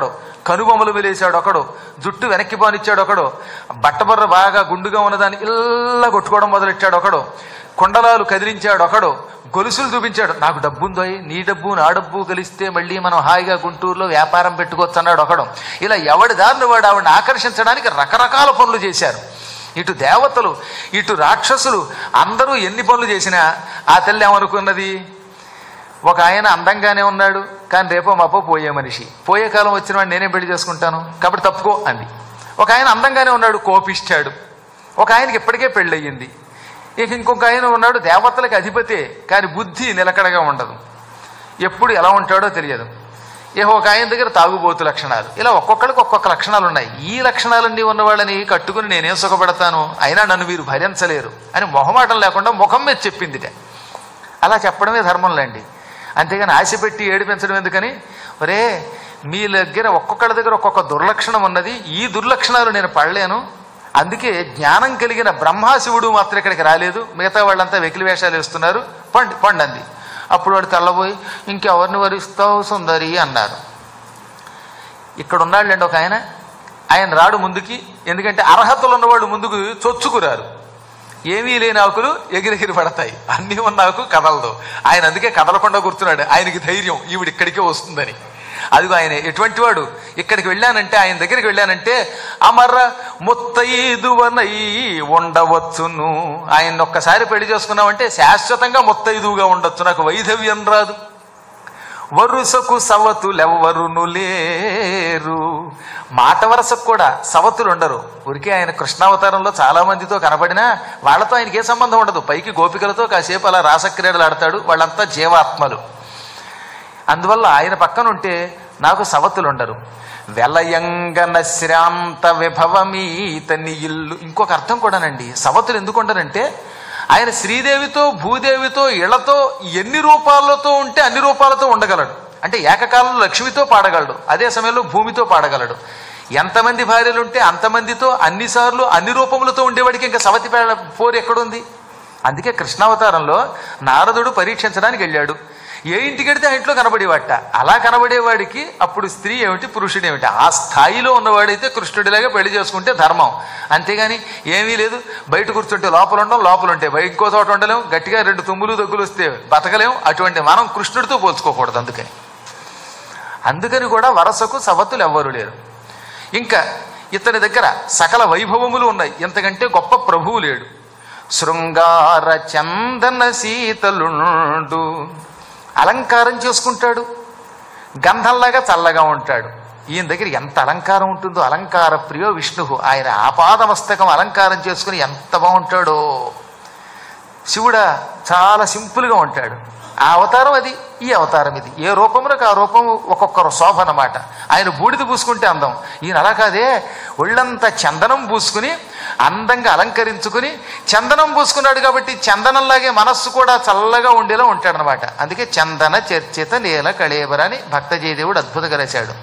కనుబొమ్మలు వెలేశాడు ఒకడు జుట్టు వెనక్కి పానిచ్చాడు ఒకడు బట్టబర్ర బాగా గుండుగా ఉన్నదాన్ని ఇల్లా కొట్టుకోవడం మొదలెట్టాడు ఒకడు కుండలాలు కదిలించాడు ఒకడు గొలుసులు చూపించాడు నాకు డబ్బు ఉందో నీ డబ్బు నా డబ్బు కలిస్తే మళ్ళీ మనం హాయిగా గుంటూరులో వ్యాపారం పెట్టుకోవచ్చు అన్నాడు ఒకడు ఇలా ఎవడి దారిని వాడు ఆవిడని ఆకర్షించడానికి రకరకాల పనులు చేశారు ఇటు దేవతలు ఇటు రాక్షసులు అందరూ ఎన్ని పనులు చేసినా ఆ తల్లి ఏమనుకున్నది ఒక ఆయన అందంగానే ఉన్నాడు కానీ రేపో మాపో పోయే మనిషి పోయే కాలం వచ్చిన వాడిని నేనే పెళ్లి చేసుకుంటాను కాబట్టి తప్పుకో అంది ఒక ఆయన అందంగానే ఉన్నాడు కోపిస్తాడు ఒక ఆయనకి ఇప్పటికే పెళ్ళయింది ఇక ఇంకొక ఆయన ఉన్నాడు దేవతలకు అధిపతే కానీ బుద్ధి నిలకడగా ఉండదు ఎప్పుడు ఎలా ఉంటాడో తెలియదు ఇక ఒక ఆయన దగ్గర తాగుబోతు లక్షణాలు ఇలా ఒక్కొక్కరికి ఒక్కొక్క లక్షణాలు ఉన్నాయి ఈ లక్షణాలన్నీ ఉన్న వాళ్ళని కట్టుకుని నేనేం సుఖపడతాను అయినా నన్ను వీరు భరించలేరు అని మొహమాటం లేకుండా ముఖం మీద చెప్పిందిట అలా చెప్పడమే ధర్మంలేండి అంతేగాని ఆశ పెట్టి ఏడిపించడం ఎందుకని ఒరే మీ దగ్గర ఒక్కొక్కళ్ళ దగ్గర ఒక్కొక్క దుర్లక్షణం ఉన్నది ఈ దుర్లక్షణాలు నేను పడలేను అందుకే జ్ఞానం కలిగిన బ్రహ్మాశివుడు మాత్రం ఇక్కడికి రాలేదు మిగతా వాళ్ళంతా వెకిలి వేషాలు వేస్తున్నారు పండి పండంది అప్పుడు వాడు తెల్లబోయి ఇంకెవరిని వరిస్తావు సుందరి అన్నారు ఇక్కడ ఉన్నాళ్ళండి ఒక ఆయన ఆయన రాడు ముందుకి ఎందుకంటే అర్హతలు ఉన్నవాడు ముందుకు చొచ్చుకురారు ఏమీ లేని ఆకులు ఎగిరెగిరి పడతాయి అన్నీ ఉన్న ఆకు కదలదు ఆయన అందుకే కదలకుండా కూర్చున్నాడు ఆయనకి ధైర్యం ఈవిడ ఇక్కడికే వస్తుందని అదిగో ఆయన ఎటువంటి వాడు ఇక్కడికి వెళ్ళానంటే ఆయన దగ్గరికి వెళ్ళానంటే అమర ముత్తైదువనై ఉండవచ్చును ఆయన ఒక్కసారి పెళ్లి చేసుకున్నామంటే శాశ్వతంగా ముత్తైదువుగా ఉండొచ్చు నాకు వైధవ్యం రాదు వరుసకు సవతులెవ్వరును లేరు మాట వరసకు కూడా సవతులు ఉండరు ఉరికి ఆయన కృష్ణావతారంలో చాలా మందితో కనపడినా వాళ్ళతో ఆయనకి ఏ సంబంధం ఉండదు పైకి గోపికలతో కాసేపు అలా రాసక్రీడలు ఆడతాడు వాళ్ళంతా జీవాత్మలు అందువల్ల ఆయన పక్కన ఉంటే నాకు సవతులు ఉండరు వెలయంగన శ్రాంత విభవమీతని ఇల్లు ఇంకొక అర్థం కూడానండి సవతులు ఎందుకు ఉండరంటే ఆయన శ్రీదేవితో భూదేవితో ఇళ్లతో ఎన్ని రూపాలతో ఉంటే అన్ని రూపాలతో ఉండగలడు అంటే ఏకకాలంలో లక్ష్మితో పాడగలడు అదే సమయంలో భూమితో పాడగలడు ఎంతమంది భార్యలు ఉంటే అంతమందితో అన్నిసార్లు అన్ని రూపములతో ఉండేవాడికి ఇంకా సవతి పేడ పోరు ఎక్కడుంది అందుకే కృష్ణావతారంలో నారదుడు పరీక్షించడానికి వెళ్ళాడు ఏ ఇంటికి వెడితే ఆ ఇంట్లో కనబడేవాట అలా కనబడేవాడికి అప్పుడు స్త్రీ ఏమిటి పురుషుడు ఏమిటి ఆ స్థాయిలో ఉన్నవాడైతే కృష్ణుడిలాగా పెళ్లి చేసుకుంటే ధర్మం అంతేగాని ఏమీ లేదు బయట కూర్చుంటే లోపల ఉండడం లోపల ఉంటే బయట ఇంకో చోట ఉండలేం గట్టిగా రెండు తుమ్ములు దగ్గులు వస్తే బతకలేం అటువంటి మనం కృష్ణుడితో పోల్చుకోకూడదు అందుకని అందుకని కూడా వరసకు సవతులు ఎవ్వరు లేరు ఇంకా ఇతని దగ్గర సకల వైభవములు ఉన్నాయి ఇంతకంటే గొప్ప ప్రభువు లేడు శృంగార చందన శీతలుండు అలంకారం చేసుకుంటాడు గంధంలాగా చల్లగా ఉంటాడు ఈయన దగ్గర ఎంత అలంకారం ఉంటుందో అలంకార ప్రియో విష్ణు ఆయన ఆపాదమస్తకం అలంకారం చేసుకుని ఎంత బాగుంటాడో శివుడా చాలా సింపుల్గా ఉంటాడు ఆ అవతారం అది ఈ అవతారం ఇది ఏ రూపమునకు ఆ రూపము ఒక్కొక్కరు శోభ అన్నమాట ఆయన బూడిద పూసుకుంటే అందం ఈయన అలా కాదే ఒళ్ళంతా చందనం పూసుకుని అందంగా అలంకరించుకుని చందనం పూసుకున్నాడు కాబట్టి చందనంలాగే మనస్సు కూడా చల్లగా ఉండేలా ఉంటాడనమాట అందుకే చందన చర్చిత నీల కళేబర అని భక్తజయదేవుడు అద్భుతంగా రాశాడు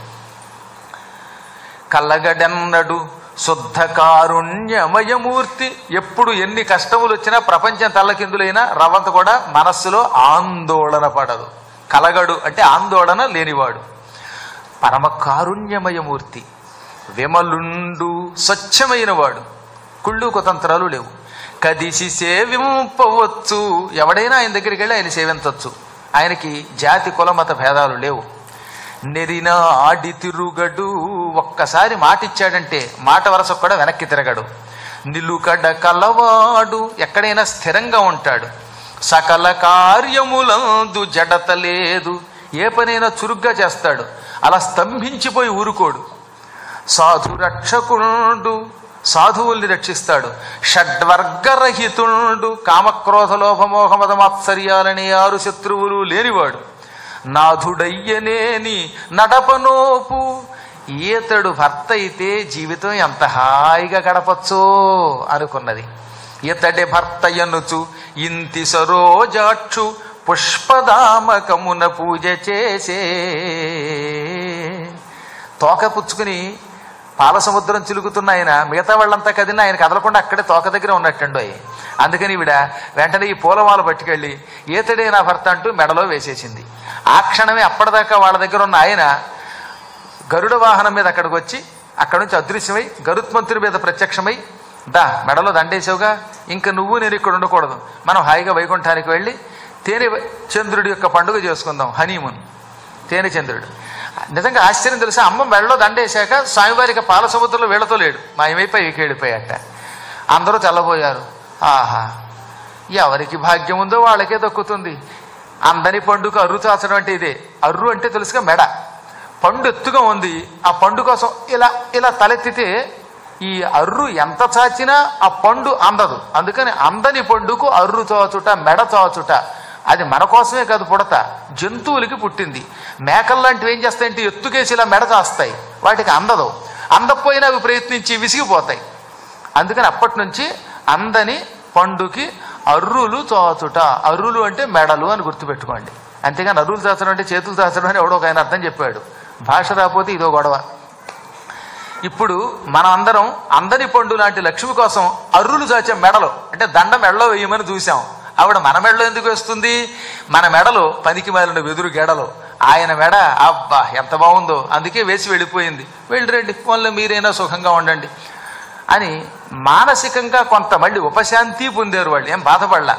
కల్లగడెన్నడు శుద్ధ కారుణ్యమయమూర్తి ఎప్పుడు ఎన్ని కష్టములు వచ్చినా ప్రపంచం తల్లకిందులైనా రవంత కూడా మనస్సులో ఆందోళన పడదు కలగడు అంటే ఆందోళన లేనివాడు పరమ కారుణ్యమయమూర్తి విమలుండు స్వచ్ఛమైన వాడు కుళ్ళు కుతంత్రాలు లేవు కదిసి సేవింపవచ్చు ఎవడైనా ఆయన దగ్గరికి వెళ్ళి ఆయన సేవించవచ్చు ఆయనకి జాతి కుల మత భేదాలు లేవు నెరిన ఆడి తిరుగడు ఒక్కసారి మాట ఇచ్చాడంటే మాట వరస కూడా వెనక్కి తిరగడు నిలుకడ కలవాడు ఎక్కడైనా స్థిరంగా ఉంటాడు సకల కార్యములందు జడత లేదు ఏ పనైనా చురుగ్గా చేస్తాడు అలా స్తంభించిపోయి ఊరుకోడు సాధు రక్షకుండు సాధువుల్ని రక్షిస్తాడు షడ్వర్గరహితుండు కామక్రోధ లోభమోహమద మాత్సర్యాలని ఆరు శత్రువులు లేనివాడు నాథుడయ్యనేని నడపనోపు ఈతడు భర్త అయితే జీవితం ఎంత హాయిగా గడపచ్చో అనుకున్నది ఇతడి భర్త ఎనుచు ఇంతి సరోజాక్షు పుష్పదామకమున పూజ చేసే తోక పుచ్చుకుని పాల సముద్రం చిలుకుతున్న ఆయన మిగతా వాళ్ళంతా కదిలిన ఆయన కదలకుండా అక్కడే తోక దగ్గర ఉన్నట్టండు అయి అందుకని ఈవిడ వెంటనే ఈ పూలమాల పట్టుకెళ్ళి ఈతడే నా భర్త అంటూ మెడలో వేసేసింది ఆ క్షణమే అప్పటిదాకా వాళ్ళ దగ్గర ఉన్న ఆయన గరుడ వాహనం మీద అక్కడికి వచ్చి అక్కడి నుంచి అదృశ్యమై గరుత్మంతుని మీద ప్రత్యక్షమై దా మెడలో దండేసావుగా ఇంకా నువ్వు నేను ఇక్కడ ఉండకూడదు మనం హాయిగా వైకుంఠానికి వెళ్ళి తేనె చంద్రుడి యొక్క పండుగ చేసుకుందాం హనీమూన్ తేనె చంద్రుడు నిజంగా ఆశ్చర్యం తెలుసా అమ్మ మెడలో దండేశాక స్వామివారికి పాల సముద్రంలో వీళ్ళతో లేడు మాయమైపోయి వెళ్ళిపోయాట అందరూ తెల్లబోయారు ఆహా ఎవరికి భాగ్యం ఉందో వాళ్ళకే దక్కుతుంది అందని పండుగ అర్రు చాచడం అంటే ఇదే అర్రు అంటే తెలుసుగా మెడ పండు ఎత్తుగా ఉంది ఆ పండు కోసం ఇలా ఇలా తలెత్తితే ఈ అర్రు ఎంత చాచినా ఆ పండు అందదు అందుకని అందని పండుకు అర్రు చాచుట మెడ చాచుట అది మన కోసమే కాదు పుడత జంతువులకి పుట్టింది మేకలు లాంటివి ఏం చేస్తాయంటే ఎత్తుకేసి ఇలా మెడ చాస్తాయి వాటికి అందదు అందకపోయినా అవి ప్రయత్నించి విసిగిపోతాయి అందుకని అప్పటి నుంచి అందని పండుకి అర్రులు చాచుట అర్రులు అంటే మెడలు అని గుర్తుపెట్టుకోండి అంతేగాని అర్రులు చాచడం అంటే చేతులు చాచడం అని ఎవడో ఒక ఆయన అర్థం చెప్పాడు భాష రాకపోతే ఇదో గొడవ ఇప్పుడు మనం అందరం అందని పండు లాంటి లక్ష్మి కోసం అర్రులు చాచే మెడలు అంటే దండ మెడలో వేయమని చూసాం ఆవిడ మన మెడలో ఎందుకు వేస్తుంది మన మెడలో పనికి మాలిన వెదురు గెడలో ఆయన మెడ అబ్బా ఎంత బాగుందో అందుకే వేసి వెళ్ళిపోయింది వెళ్ళిరండి ఫోన్లో మీరైనా సుఖంగా ఉండండి అని మానసికంగా కొంత మళ్ళీ ఉపశాంతి పొందారు వాళ్ళు ఏం బాధపడలా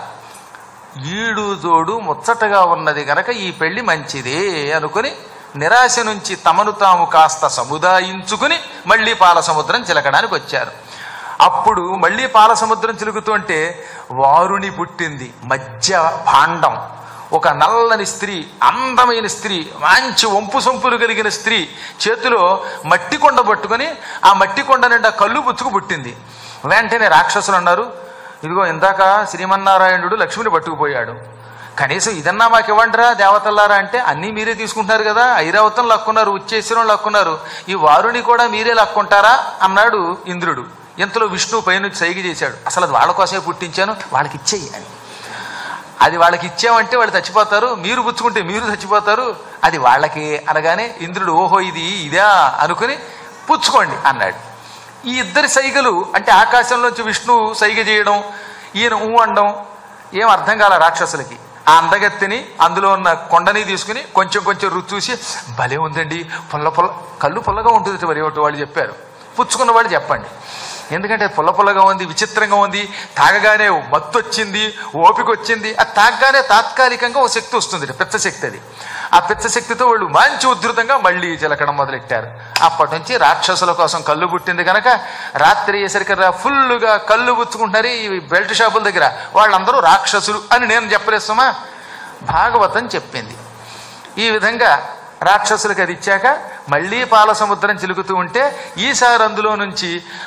ఈడు జోడు ముచ్చటగా ఉన్నది గనక ఈ పెళ్లి మంచిదే అనుకుని నిరాశ నుంచి తమను తాము కాస్త సముదాయించుకుని మళ్ళీ పాల సముద్రం చిలకడానికి వచ్చారు అప్పుడు మళ్ళీ పాల సముద్రం చిలుకుతుంటే వారుని పుట్టింది మధ్య భాండం ఒక నల్లని స్త్రీ అందమైన స్త్రీ మంచి వంపు సొంపులు కలిగిన స్త్రీ చేతిలో మట్టి కొండ పట్టుకొని ఆ మట్టి కొండ నిండా కళ్ళు పుచ్చుకు పుట్టింది వెంటనే రాక్షసులు అన్నారు ఇదిగో ఇందాక శ్రీమన్నారాయణుడు లక్ష్మిని పట్టుకుపోయాడు కనీసం ఇదన్నా మాకు ఇవ్వండిరా దేవతల్లారా అంటే అన్నీ మీరే తీసుకుంటున్నారు కదా ఐరావతం లక్కున్నారు ఉచ్చేశ్వరం లక్కున్నారు ఈ వారుని కూడా మీరే లక్కుంటారా అన్నాడు ఇంద్రుడు ఇంతలో విష్ణువు పైనుంచి సైగ చేశాడు అసలు అది వాళ్ళ కోసమే పుట్టించాను వాళ్ళకి ఇచ్చేయి అని అది వాళ్ళకి ఇచ్చామంటే వాళ్ళు చచ్చిపోతారు మీరు పుచ్చుకుంటే మీరు చచ్చిపోతారు అది వాళ్ళకి అనగానే ఇంద్రుడు ఓహో ఇది ఇదా అనుకుని పుచ్చుకోండి అన్నాడు ఈ ఇద్దరి సైగలు అంటే ఆకాశంలోంచి విష్ణువు సైగ చేయడం ఈయన ఊ అనడం ఏం అర్థం కాల రాక్షసులకి ఆ అందగత్తిని అందులో ఉన్న కొండని తీసుకుని కొంచెం కొంచెం రుచి చూసి భలే ఉందండి పుల్ల పుల్ల కళ్ళు పుల్లగా ఉంటుంది మరి ఒకటి వాళ్ళు చెప్పారు పుచ్చుకున్న వాళ్ళు చెప్పండి ఎందుకంటే పుల్ల పుల్లగా ఉంది విచిత్రంగా ఉంది తాగగానే మత్తు వచ్చింది ఓపిక వచ్చింది అది తాగగానే తాత్కాలికంగా ఓ శక్తి వస్తుంది పిచ్చ శక్తి అది ఆ పిచ్చ శక్తితో వాళ్ళు మంచి ఉధృతంగా మళ్ళీ చిలకడం మొదలెట్టారు అప్పటి నుంచి రాక్షసుల కోసం కళ్ళు పుట్టింది కనుక రాత్రి అయ్యేసరికి రా ఫుల్లుగా కళ్ళు పుచ్చుకుంటున్నారు ఈ బెల్ట్ షాపుల దగ్గర వాళ్ళందరూ రాక్షసులు అని నేను చెప్పలేస్తామా భాగవతం చెప్పింది ఈ విధంగా రాక్షసులకు అది ఇచ్చాక మళ్ళీ పాల సముద్రం చిలుకుతూ ఉంటే ఈసారి అందులో నుంచి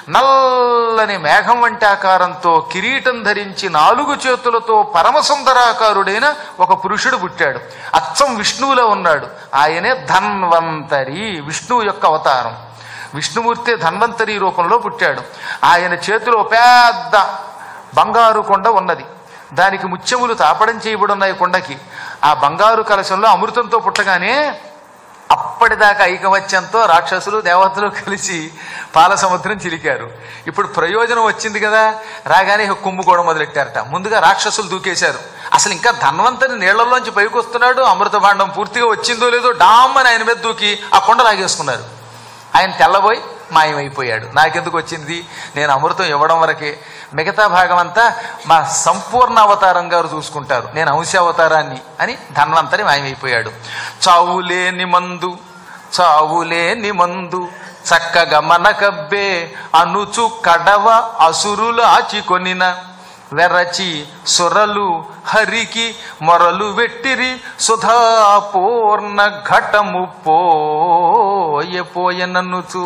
నల్లని మేఘం వంటి ఆకారంతో కిరీటం ధరించి నాలుగు చేతులతో పరమసుందరాకారుడైన ఒక పురుషుడు పుట్టాడు అచ్చం విష్ణువులో ఉన్నాడు ఆయనే ధన్వంతరి విష్ణువు యొక్క అవతారం విష్ణుమూర్తి ధన్వంతరి రూపంలో పుట్టాడు ఆయన చేతిలో పెద్ద బంగారు కొండ ఉన్నది దానికి ముత్యములు తాపడం చేయబడి ఉన్నాయి కొండకి ఆ బంగారు కలశంలో అమృతంతో పుట్టగానే అప్పటిదాకా ఐకమత్యంతో రాక్షసులు దేవతలు కలిసి పాల సముద్రం చిలికారు ఇప్పుడు ప్రయోజనం వచ్చింది కదా రాగానే ఇక కుమ్ముకోవడం మొదలెట్టారట ముందుగా రాక్షసులు దూకేశారు అసలు ఇంకా ధన్వంతరి నీళ్లలోంచి పైకి వస్తున్నాడు అమృత భాండం పూర్తిగా వచ్చిందో లేదో డామ్ అని ఆయన మీద దూకి ఆ కొండ లాగేసుకున్నారు ఆయన తెల్లబోయి మాయమైపోయాడు నాకెందుకు వచ్చింది నేను అమృతం ఇవ్వడం వరకే మిగతా భాగం అంతా మా సంపూర్ణ అవతారం గారు చూసుకుంటారు నేను అంశ అవతారాన్ని అని ధన్వంతరి మాయమైపోయాడు చావులేని మందు చావులేని మందు చక్కగా మనకబ్బే అనుచు కడవ అసురులు ఆచికొనిన వెరచి సురలు హరికి మొరలు వెట్టిరి సుధాపూర్ణ ఘటము పోయ పోయనన్నుచు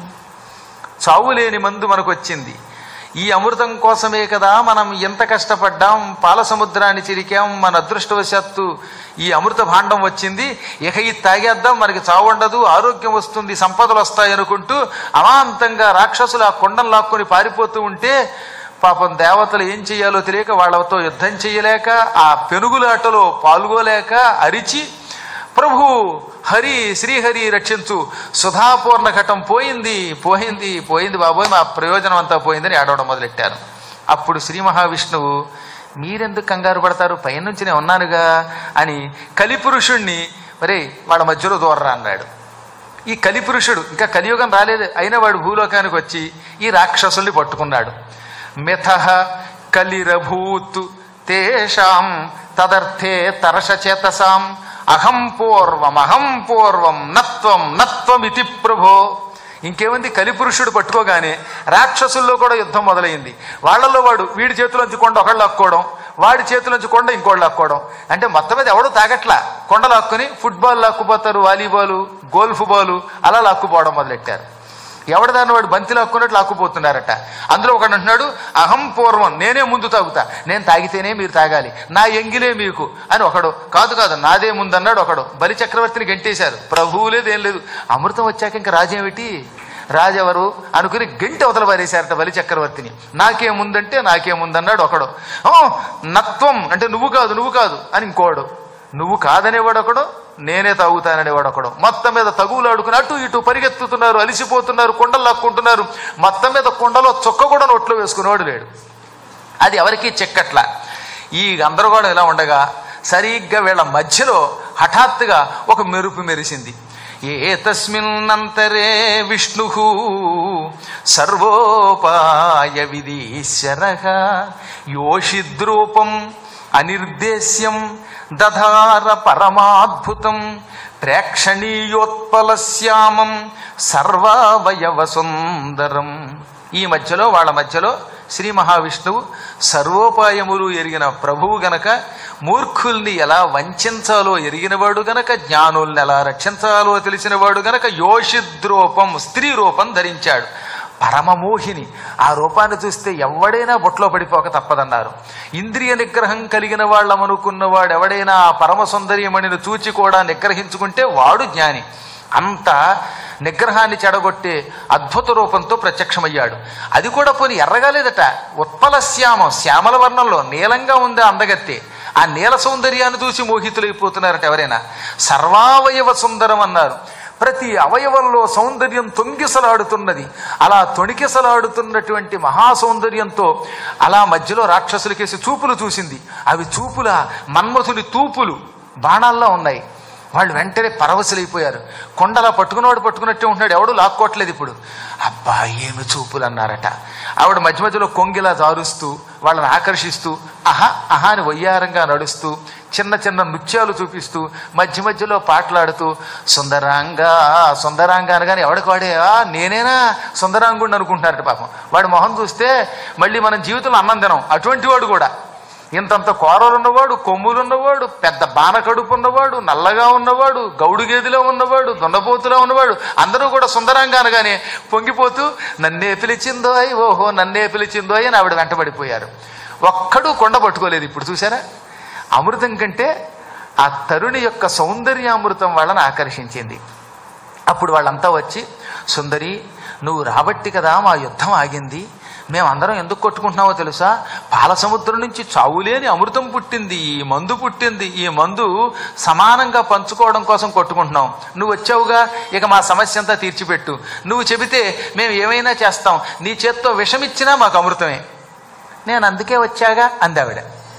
చావులేని మందు మనకు వచ్చింది ఈ అమృతం కోసమే కదా మనం ఎంత కష్టపడ్డాం పాల సముద్రాన్ని చిరికాం మన అదృష్టవశాత్తు ఈ అమృత భాండం వచ్చింది ఇక ఇది తాగేద్దాం మనకి చావు ఉండదు ఆరోగ్యం వస్తుంది సంపదలు వస్తాయి అనుకుంటూ అమాంతంగా రాక్షసులు ఆ కొండను లాక్కొని పారిపోతూ ఉంటే పాపం దేవతలు ఏం చెయ్యాలో తెలియక వాళ్ళతో యుద్ధం చేయలేక ఆ పెనుగులాటలో పాల్గొలేక అరిచి ప్రభు హరి శ్రీహరి రక్షించు సుధాపూర్ణ ఘటం పోయింది పోయింది పోయింది బాబోయ్ మా ప్రయోజనం అంతా పోయిందని ఏడవడం మొదలెట్టారు అప్పుడు శ్రీ మహావిష్ణువు మీరెందుకు కంగారు పడతారు పైనుంచి నేను ఉన్నానుగా అని కలిపురుషుణ్ణి మరే వాళ్ళ మధ్యలో దూరరా అన్నాడు ఈ కలిపురుషుడు ఇంకా కలియుగం రాలేదు అయినా వాడు భూలోకానికి వచ్చి ఈ రాక్షసుల్ని పట్టుకున్నాడు మిథ కలిరభూత్ తేషాం తదర్థే తరసచేతసాం అహం పూర్వం అహం పూర్వం నత్వం నత్వం ఇతి ప్రభో ఇంకేముంది కలిపురుషుడు పట్టుకోగానే రాక్షసుల్లో కూడా యుద్ధం మొదలైంది వాళ్ళల్లో వాడు వీడి చేతిలోంచి కొండ ఒకళ్ళు లాక్కోవడం వాడి చేతిలోంచి కొండ ఇంకోళ్ళు లాక్కోవడం అంటే మొత్తం మీద ఎవడు తాగట్లా కొండ లాక్కుని ఫుట్బాల్ లాక్కుపోతారు వాలీబాల్ గోల్ఫ్ బాల్ అలా లాక్కుపోవడం మొదలెట్టారు ఎవడు దాన్ని వాడు బంతి లాక్కున్నట్టు లాక్కుపోతున్నారట అందులో ఒకడు అంటున్నాడు అహం పూర్వం నేనే ముందు తాగుతా నేను తాగితేనే మీరు తాగాలి నా ఎంగిలే మీకు అని ఒకడు కాదు కాదు నాదే ముందు అన్నాడు ఒకడు బలి చక్రవర్తిని గెంటేశారు ప్రభువు లేదు ఏం లేదు అమృతం వచ్చాక ఇంకా రాజేమిటి రాజెవరు అనుకుని గంటి అవతల పారేశారట బలి చక్రవర్తిని నాకేముందంటే నాకేముందన్నాడు ఒకడు "ఓ, నత్వం అంటే నువ్వు కాదు నువ్వు కాదు అని ఇంకోడు నువ్వు కాదనేవాడు ఒకడు నేనే తాగుతాననేవాడు ఒకడు మొత్తం మీద తగులాడుకుని అటు ఇటు పరిగెత్తుతున్నారు అలిసిపోతున్నారు కొండలు లాక్కుంటున్నారు మొత్తం మీద కొండలో చొక్క కూడా నోట్లో వేసుకునేవాడు లేడు అది ఎవరికి చెక్కట్ల ఈ గందరగోళం ఇలా ఉండగా సరిగ్గా వీళ్ళ మధ్యలో హఠాత్తుగా ఒక మెరుపు మెరిసింది ఏ తస్మిన్నంతరే విష్ణు సర్వోపాయ విధీశ్వర యోషిద్రూపం అనిర్దేశ్యం దధార పరమాద్భుతం ప్రేక్షణీయోత్పలశ్యామం సర్వావయవ సుందరం ఈ మధ్యలో వాళ్ళ మధ్యలో శ్రీ మహావిష్ణువు సర్వోపాయములు ఎరిగిన ప్రభువు గనక మూర్ఖుల్ని ఎలా వంచాలో ఎరిగినవాడు గనక జ్ఞానుల్ని ఎలా రక్షించాలో తెలిసినవాడు గనక యోషిద్రూపం స్త్రీ రూపం ధరించాడు పరమమోహిని ఆ రూపాన్ని చూస్తే ఎవడైనా బొట్లో పడిపోక తప్పదన్నారు ఇంద్రియ నిగ్రహం కలిగిన వాళ్ళమనుకున్నవాడు ఎవడైనా ఆ పరమ సుందర్యమణిని చూచి కూడా నిగ్రహించుకుంటే వాడు జ్ఞాని అంత నిగ్రహాన్ని చెడగొట్టే అద్భుత రూపంతో ప్రత్యక్షమయ్యాడు అది కూడా పోని ఎర్రగా లేదట ఉత్పల శ్యామం శ్యామల వర్ణంలో నీలంగా ఉంది ఆ అందగత్తే ఆ నీల సౌందర్యాన్ని చూసి మోహితులైపోతున్నారట ఎవరైనా సర్వావయవ సుందరం అన్నారు ప్రతి అవయవంలో సౌందర్యం తొంగిసలాడుతున్నది అలా తొణికిసలాడుతున్నటువంటి మహా సౌందర్యంతో అలా మధ్యలో రాక్షసులకేసి చూపులు చూసింది అవి చూపుల మన్మథుని తూపులు బాణాల్లో ఉన్నాయి వాళ్ళు వెంటనే పరవశులైపోయారు కొండలా పట్టుకున్నవాడు పట్టుకున్నట్టే ఉంటున్నాడు ఎవడు లాక్కోవట్లేదు ఇప్పుడు అబ్బా ఏమి చూపులు అన్నారట ఆవిడ మధ్య మధ్యలో కొంగిలా జారుస్తూ వాళ్ళని ఆకర్షిస్తూ అహా అహా అని వయ్యారంగా నడుస్తూ చిన్న చిన్న నృత్యాలు చూపిస్తూ మధ్య మధ్యలో పాటలాడుతూ సుందరాంగా సుందరాంగా అనగానే ఎవడికి వాడే "ఆ, నేనేనా సుందరాంగుడిని అనుకుంటున్నారట పాపం వాడి మొహం చూస్తే మళ్ళీ మన జీవితంలో అన్నం తినం అటువంటి వాడు కూడా ఇంతంత కూరలు ఉన్నవాడు కొమ్ములు ఉన్నవాడు పెద్ద బాణ కడుపు ఉన్నవాడు నల్లగా ఉన్నవాడు గౌడు గేదిలో ఉన్నవాడు దొండపోతులో ఉన్నవాడు అందరూ కూడా సుందరంగా అనగానే పొంగిపోతూ నన్నే పిలిచిందో అయ్ ఓహో నన్నే పిలిచిందో అని ఆవిడ వెంటబడిపోయారు ఒక్కడూ కొండ పట్టుకోలేదు ఇప్పుడు చూసారా అమృతం కంటే ఆ తరుణి యొక్క సౌందర్యామృతం వాళ్ళని ఆకర్షించింది అప్పుడు వాళ్ళంతా వచ్చి సుందరి నువ్వు రాబట్టి కదా మా యుద్ధం ఆగింది మేమందరం ఎందుకు కొట్టుకుంటున్నామో తెలుసా పాల సముద్రం నుంచి చావులేని అమృతం పుట్టింది ఈ మందు పుట్టింది ఈ మందు సమానంగా పంచుకోవడం కోసం కొట్టుకుంటున్నాం నువ్వు వచ్చావుగా ఇక మా సమస్య అంతా తీర్చిపెట్టు నువ్వు చెబితే మేము ఏమైనా చేస్తాం నీ చేత్తో విషమిచ్చినా మాకు అమృతమే నేను అందుకే వచ్చాగా అందావిడ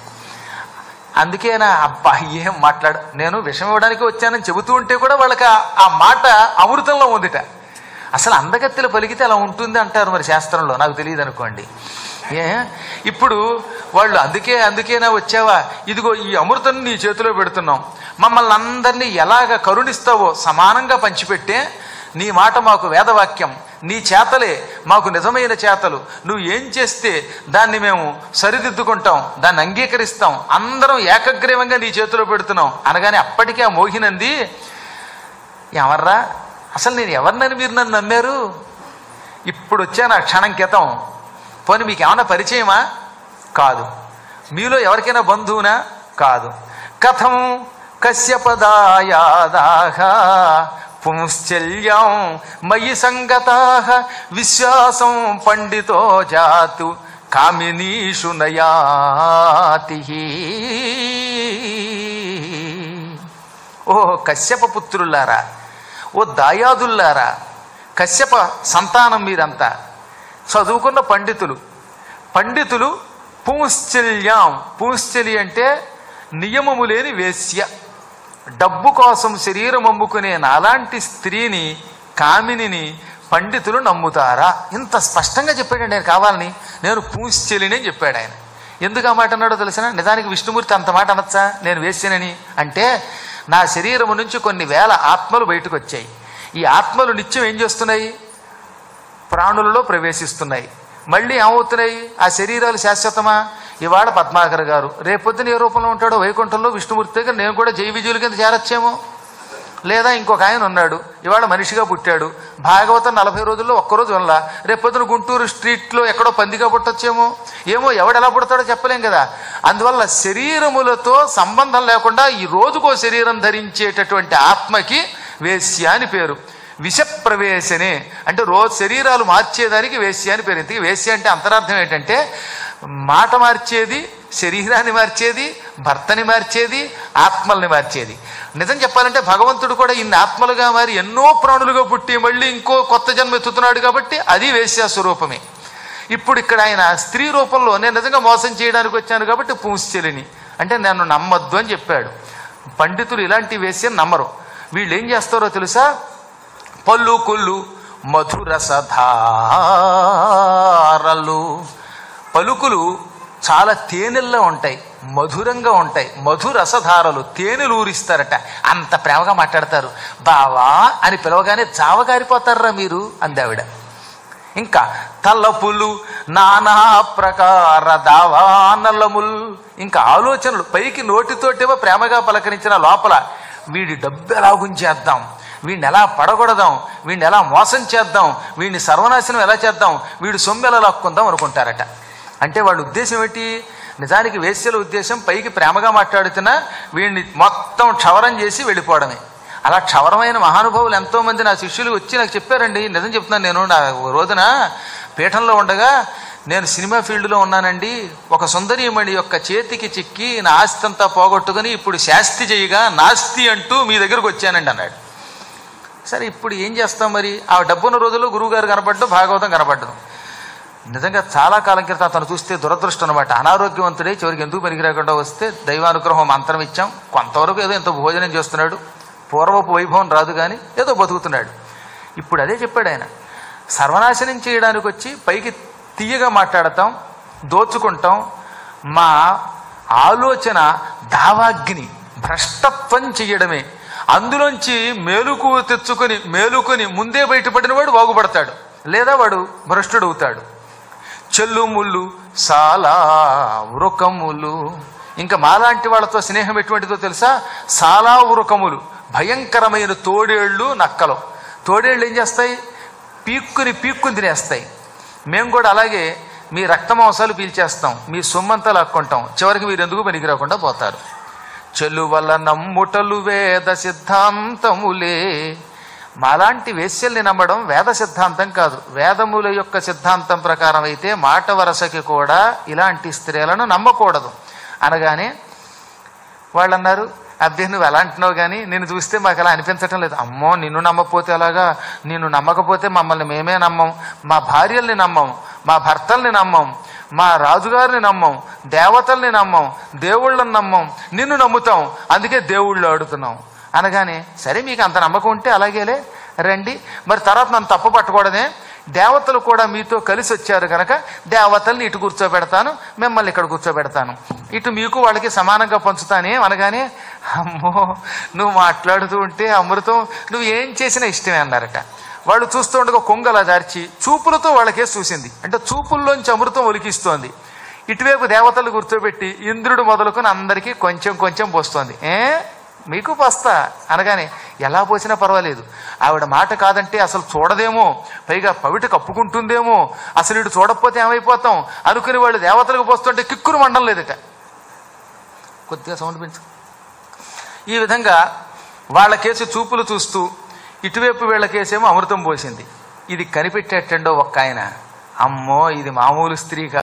అందుకేనా అబ్బా ఏం మాట్లాడు నేను విషం ఇవ్వడానికి వచ్చానని చెబుతూ ఉంటే కూడా వాళ్ళకి ఆ- ఆ మాట అమృతంలో ఉందిట అసలు అందగత్తెలు పలికితే అలా ఉంటుంది అంటారు మరి శాస్త్రంలో నాకు తెలియదు అనుకోండి ఏ ఇప్పుడు వాళ్ళు అందుకే అందుకేనా వచ్చావా ఇదిగో ఈ అమృతం నీ చేతిలో పెడుతున్నాం మమ్మల్ని అందరినీ ఎలాగ కరుణిస్తావో సమానంగా పంచిపెట్టే నీ మాట మాకు వేదవాక్యం నీ చేతలే మాకు నిజమైన చేతలు నువ్వు ఏం చేస్తే దాన్ని మేము సరిదిద్దుకుంటాం దాన్ని అంగీకరిస్తాం అందరం ఏకగ్రీవంగా నీ చేతిలో పెడుతున్నాం అనగానే అప్పటికే ఆ మోహినంది ఎవర్రా అసలు నేను ఎవరినని మీరు నన్ను నమ్మారు ఇప్పుడు వచ్చాను ఆ క్షణం క్రితం పోనీ మీకు ఏమైనా పరిచయమా కాదు మీలో ఎవరికైనా బంధువునా కాదు కథం కశ్యపదాయాదాహ పుంశ్చల్యం మయి సంగతా విశ్వాసం పండితో జాతు కామినీషు నయాతి ఓ కశ్యప పుత్రులారా ఓ దాయాదుల్లారా కశ్యప సంతానం మీరంతా చదువుకున్న పండితులు పండితులు పూంశ్చల్యాం పూంశ్చలి అంటే నియమము లేని వేశ్య డబ్బు కోసం శరీరం అమ్ముకునే నాలాంటి స్త్రీని కామినిని పండితులు నమ్ముతారా ఇంత స్పష్టంగా చెప్పాడు నేను కావాలని నేను పూంచెలిని అని చెప్పాడు ఆయన ఎందుకు ఆ మాట అన్నాడో తెలిసిన నిజానికి విష్ణుమూర్తి అంత మాట అనొచ్చా నేను వేసానని అంటే నా శరీరము నుంచి కొన్ని వేల ఆత్మలు బయటకు వచ్చాయి ఈ ఆత్మలు నిత్యం ఏం చేస్తున్నాయి ప్రాణులలో ప్రవేశిస్తున్నాయి మళ్ళీ ఏమవుతున్నాయి ఆ శరీరాలు శాశ్వతమా ఇవాళ పద్మాకర్ గారు రేపొద్దున ఏ రూపంలో ఉంటాడో వైకుంఠంలో విష్ణుమూర్తి దగ్గర నేను కూడా జై విజయుల కింద చేరొచ్చేమో లేదా ఇంకొక ఆయన ఉన్నాడు ఇవాళ మనిషిగా పుట్టాడు భాగవతం నలభై రోజుల్లో ఒక్కరోజు వల్ల రేపొద్దున గుంటూరు స్ట్రీట్లో ఎక్కడో పందిగా పుట్టొచ్చేమో ఏమో ఎవడు ఎలా పుడతాడో చెప్పలేం కదా అందువల్ల శరీరములతో సంబంధం లేకుండా ఈ రోజుకో శరీరం ధరించేటటువంటి ఆత్మకి వేశ్య అని పేరు విషప్రవేశనే అంటే రోజు శరీరాలు మార్చేదానికి వేశ్య అని పేరు ఇంతకీ వేశ్య అంటే అంతరార్థం ఏంటంటే మాట మార్చేది శరీరాన్ని మార్చేది భర్తని మార్చేది ఆత్మల్ని మార్చేది నిజం చెప్పాలంటే భగవంతుడు కూడా ఇన్ని ఆత్మలుగా మారి ఎన్నో ప్రాణులుగా పుట్టి మళ్ళీ ఇంకో కొత్త జన్మ ఎత్తుతున్నాడు కాబట్టి అది వేశ్య స్వరూపమే ఇప్పుడు ఇక్కడ ఆయన స్త్రీ రూపంలో నేను నిజంగా మోసం చేయడానికి వచ్చాను కాబట్టి పూంచెలిని అంటే నన్ను నమ్మొద్దు అని చెప్పాడు పండితులు ఇలాంటి వేసి నమ్మరు వీళ్ళు ఏం చేస్తారో తెలుసా పళ్ళు కొల్లు మధురసధారలు పలుకులు చాలా తేనెల్లో ఉంటాయి మధురంగా ఉంటాయి మధురసధారలు తేనెలు ఊరిస్తారట అంత ప్రేమగా మాట్లాడతారు బావా అని పిలవగానే జావగారిపోతారా మీరు అందావిడ ఇంకా తల్లపులు నానా ప్రకార దావానలముల్ ఇంకా ఆలోచనలు పైకి నోటితోటేమో ప్రేమగా పలకరించిన లోపల వీడి డబ్బు ఎలా గుంచేద్దాం వీడిని ఎలా పడగొడదాం వీడిని ఎలా మోసం చేద్దాం వీడిని సర్వనాశనం ఎలా చేద్దాం వీడి సొమ్ము ఎలా లాక్కుందాం అనుకుంటారట అంటే వాళ్ళ ఉద్దేశం ఏంటి నిజానికి వేశ్యల ఉద్దేశం పైకి ప్రేమగా మాట్లాడుతున్నా వీడిని మొత్తం క్షవరం చేసి వెళ్ళిపోవడమే అలా క్షవరమైన మహానుభావులు ఎంతో మంది నా శిష్యులు వచ్చి నాకు చెప్పారండి నిజం చెప్తున్నాను నేను నా ఓ రోజున పీఠంలో ఉండగా నేను సినిమా ఫీల్డ్లో ఉన్నానండి ఒక సుందరీమణి యొక్క చేతికి చిక్కి నా ఆస్తి అంతా పోగొట్టుకుని ఇప్పుడు శాస్తి చేయగా నాస్తి అంటూ మీ దగ్గరకు వచ్చానండి అన్నాడు సరే ఇప్పుడు ఏం చేస్తాం మరి ఆ డబ్బున్న రోజుల్లో గురువుగారు కనపడ్డం భాగవతం కనపడ్డం నిజంగా చాలా కాలం క్రితం అతను చూస్తే దురదృష్టం అనమాట అనారోగ్యవంతుడే చివరికి ఎందుకు పనికిరాకుండా వస్తే దైవానుగ్రహం మంత్రం ఇచ్చాం కొంతవరకు ఏదో ఎంతో భోజనం చేస్తున్నాడు పూర్వపు వైభవం రాదు కానీ ఏదో బతుకుతున్నాడు ఇప్పుడు అదే చెప్పాడు ఆయన సర్వనాశనం చేయడానికి వచ్చి పైకి తీయగా మాట్లాడతాం దోచుకుంటాం మా ఆలోచన దావాగ్ని భ్రష్టత్వం చెయ్యడమే అందులోంచి మేలుకు తెచ్చుకొని మేలుకొని ముందే బయటపడిన వాడు బాగుపడతాడు లేదా వాడు భ్రష్టుడవుతాడు చెల్లుముళ్ళు సాలా వృకములు ఇంకా మాలాంటి వాళ్ళతో స్నేహం ఎటువంటిదో తెలుసా సాలా వృకములు భయంకరమైన తోడేళ్ళు నక్కలు తోడేళ్ళు ఏం చేస్తాయి పీక్కుని పీక్కుని తినేస్తాయి మేము కూడా అలాగే మీ రక్తమాంసాలు పీల్చేస్తాం మీ సొమ్మంతా లాక్కుంటాం చివరికి మీరు ఎందుకు పనికి రాకుండా పోతారు చెల్లు వల్ల నమ్ముటలు వేద సిద్ధాంతములే మాలాంటి వేశ్యల్ని నమ్మడం వేద సిద్ధాంతం కాదు వేదముల యొక్క సిద్ధాంతం ప్రకారం అయితే మాట వరసకి కూడా ఇలాంటి స్త్రీలను నమ్మకూడదు అనగానే వాళ్ళు అన్నారు అబ్బే నువ్వు ఎలా అంటున్నావు కానీ నిన్ను చూస్తే మాకు అలా అనిపించటం లేదు అమ్మో నిన్ను నమ్మకపోతే అలాగా నిన్ను నమ్మకపోతే మమ్మల్ని మేమే నమ్మం మా భార్యల్ని నమ్మం మా భర్తల్ని నమ్మం మా రాజుగారిని నమ్మం దేవతల్ని నమ్మం దేవుళ్ళని నమ్మం నిన్ను నమ్ముతాం అందుకే దేవుళ్ళు ఆడుతున్నాం అనగానే సరే మీకు అంత నమ్మకం ఉంటే అలాగేలే రండి మరి తర్వాత నన్ను తప్పు పట్టకూడదే దేవతలు కూడా మీతో కలిసి వచ్చారు కనుక దేవతల్ని ఇటు కూర్చోబెడతాను మిమ్మల్ని ఇక్కడ కూర్చోబెడతాను ఇటు మీకు వాళ్ళకి సమానంగా పంచుతానే అనగానే అమ్మో నువ్వు మాట్లాడుతూ ఉంటే అమృతం నువ్వు ఏం చేసినా ఇష్టమే అన్నారట వాళ్ళు చూస్తూ ఉండగా కొంగలా దార్చి చూపులతో వాళ్ళకే చూసింది అంటే చూపుల్లోంచి అమృతం ఒలికిస్తోంది ఇటువైపు దేవతలు కూర్చోబెట్టి ఇంద్రుడు మొదలుకొని అందరికీ కొంచెం కొంచెం పోస్తోంది ఏ మీకు పస్తా అనగానే ఎలా పోసినా పర్వాలేదు ఆవిడ మాట కాదంటే అసలు చూడదేమో పైగా పవిట కప్పుకుంటుందేమో అసలు ఇటు చూడకపోతే ఏమైపోతాం అనుకుని వాళ్ళు దేవతలకు పోస్తుంటే కిక్కురు మండం లేదట కొద్దిగా సౌండ్ పెంచు ఈ విధంగా వాళ్ళ కేసు చూపులు చూస్తూ ఇటువైపు వీళ్ళ కేసేమో అమృతం పోసింది ఇది కనిపెట్టేటండో ఒక్క ఆయన అమ్మో ఇది మామూలు స్త్రీ కాదు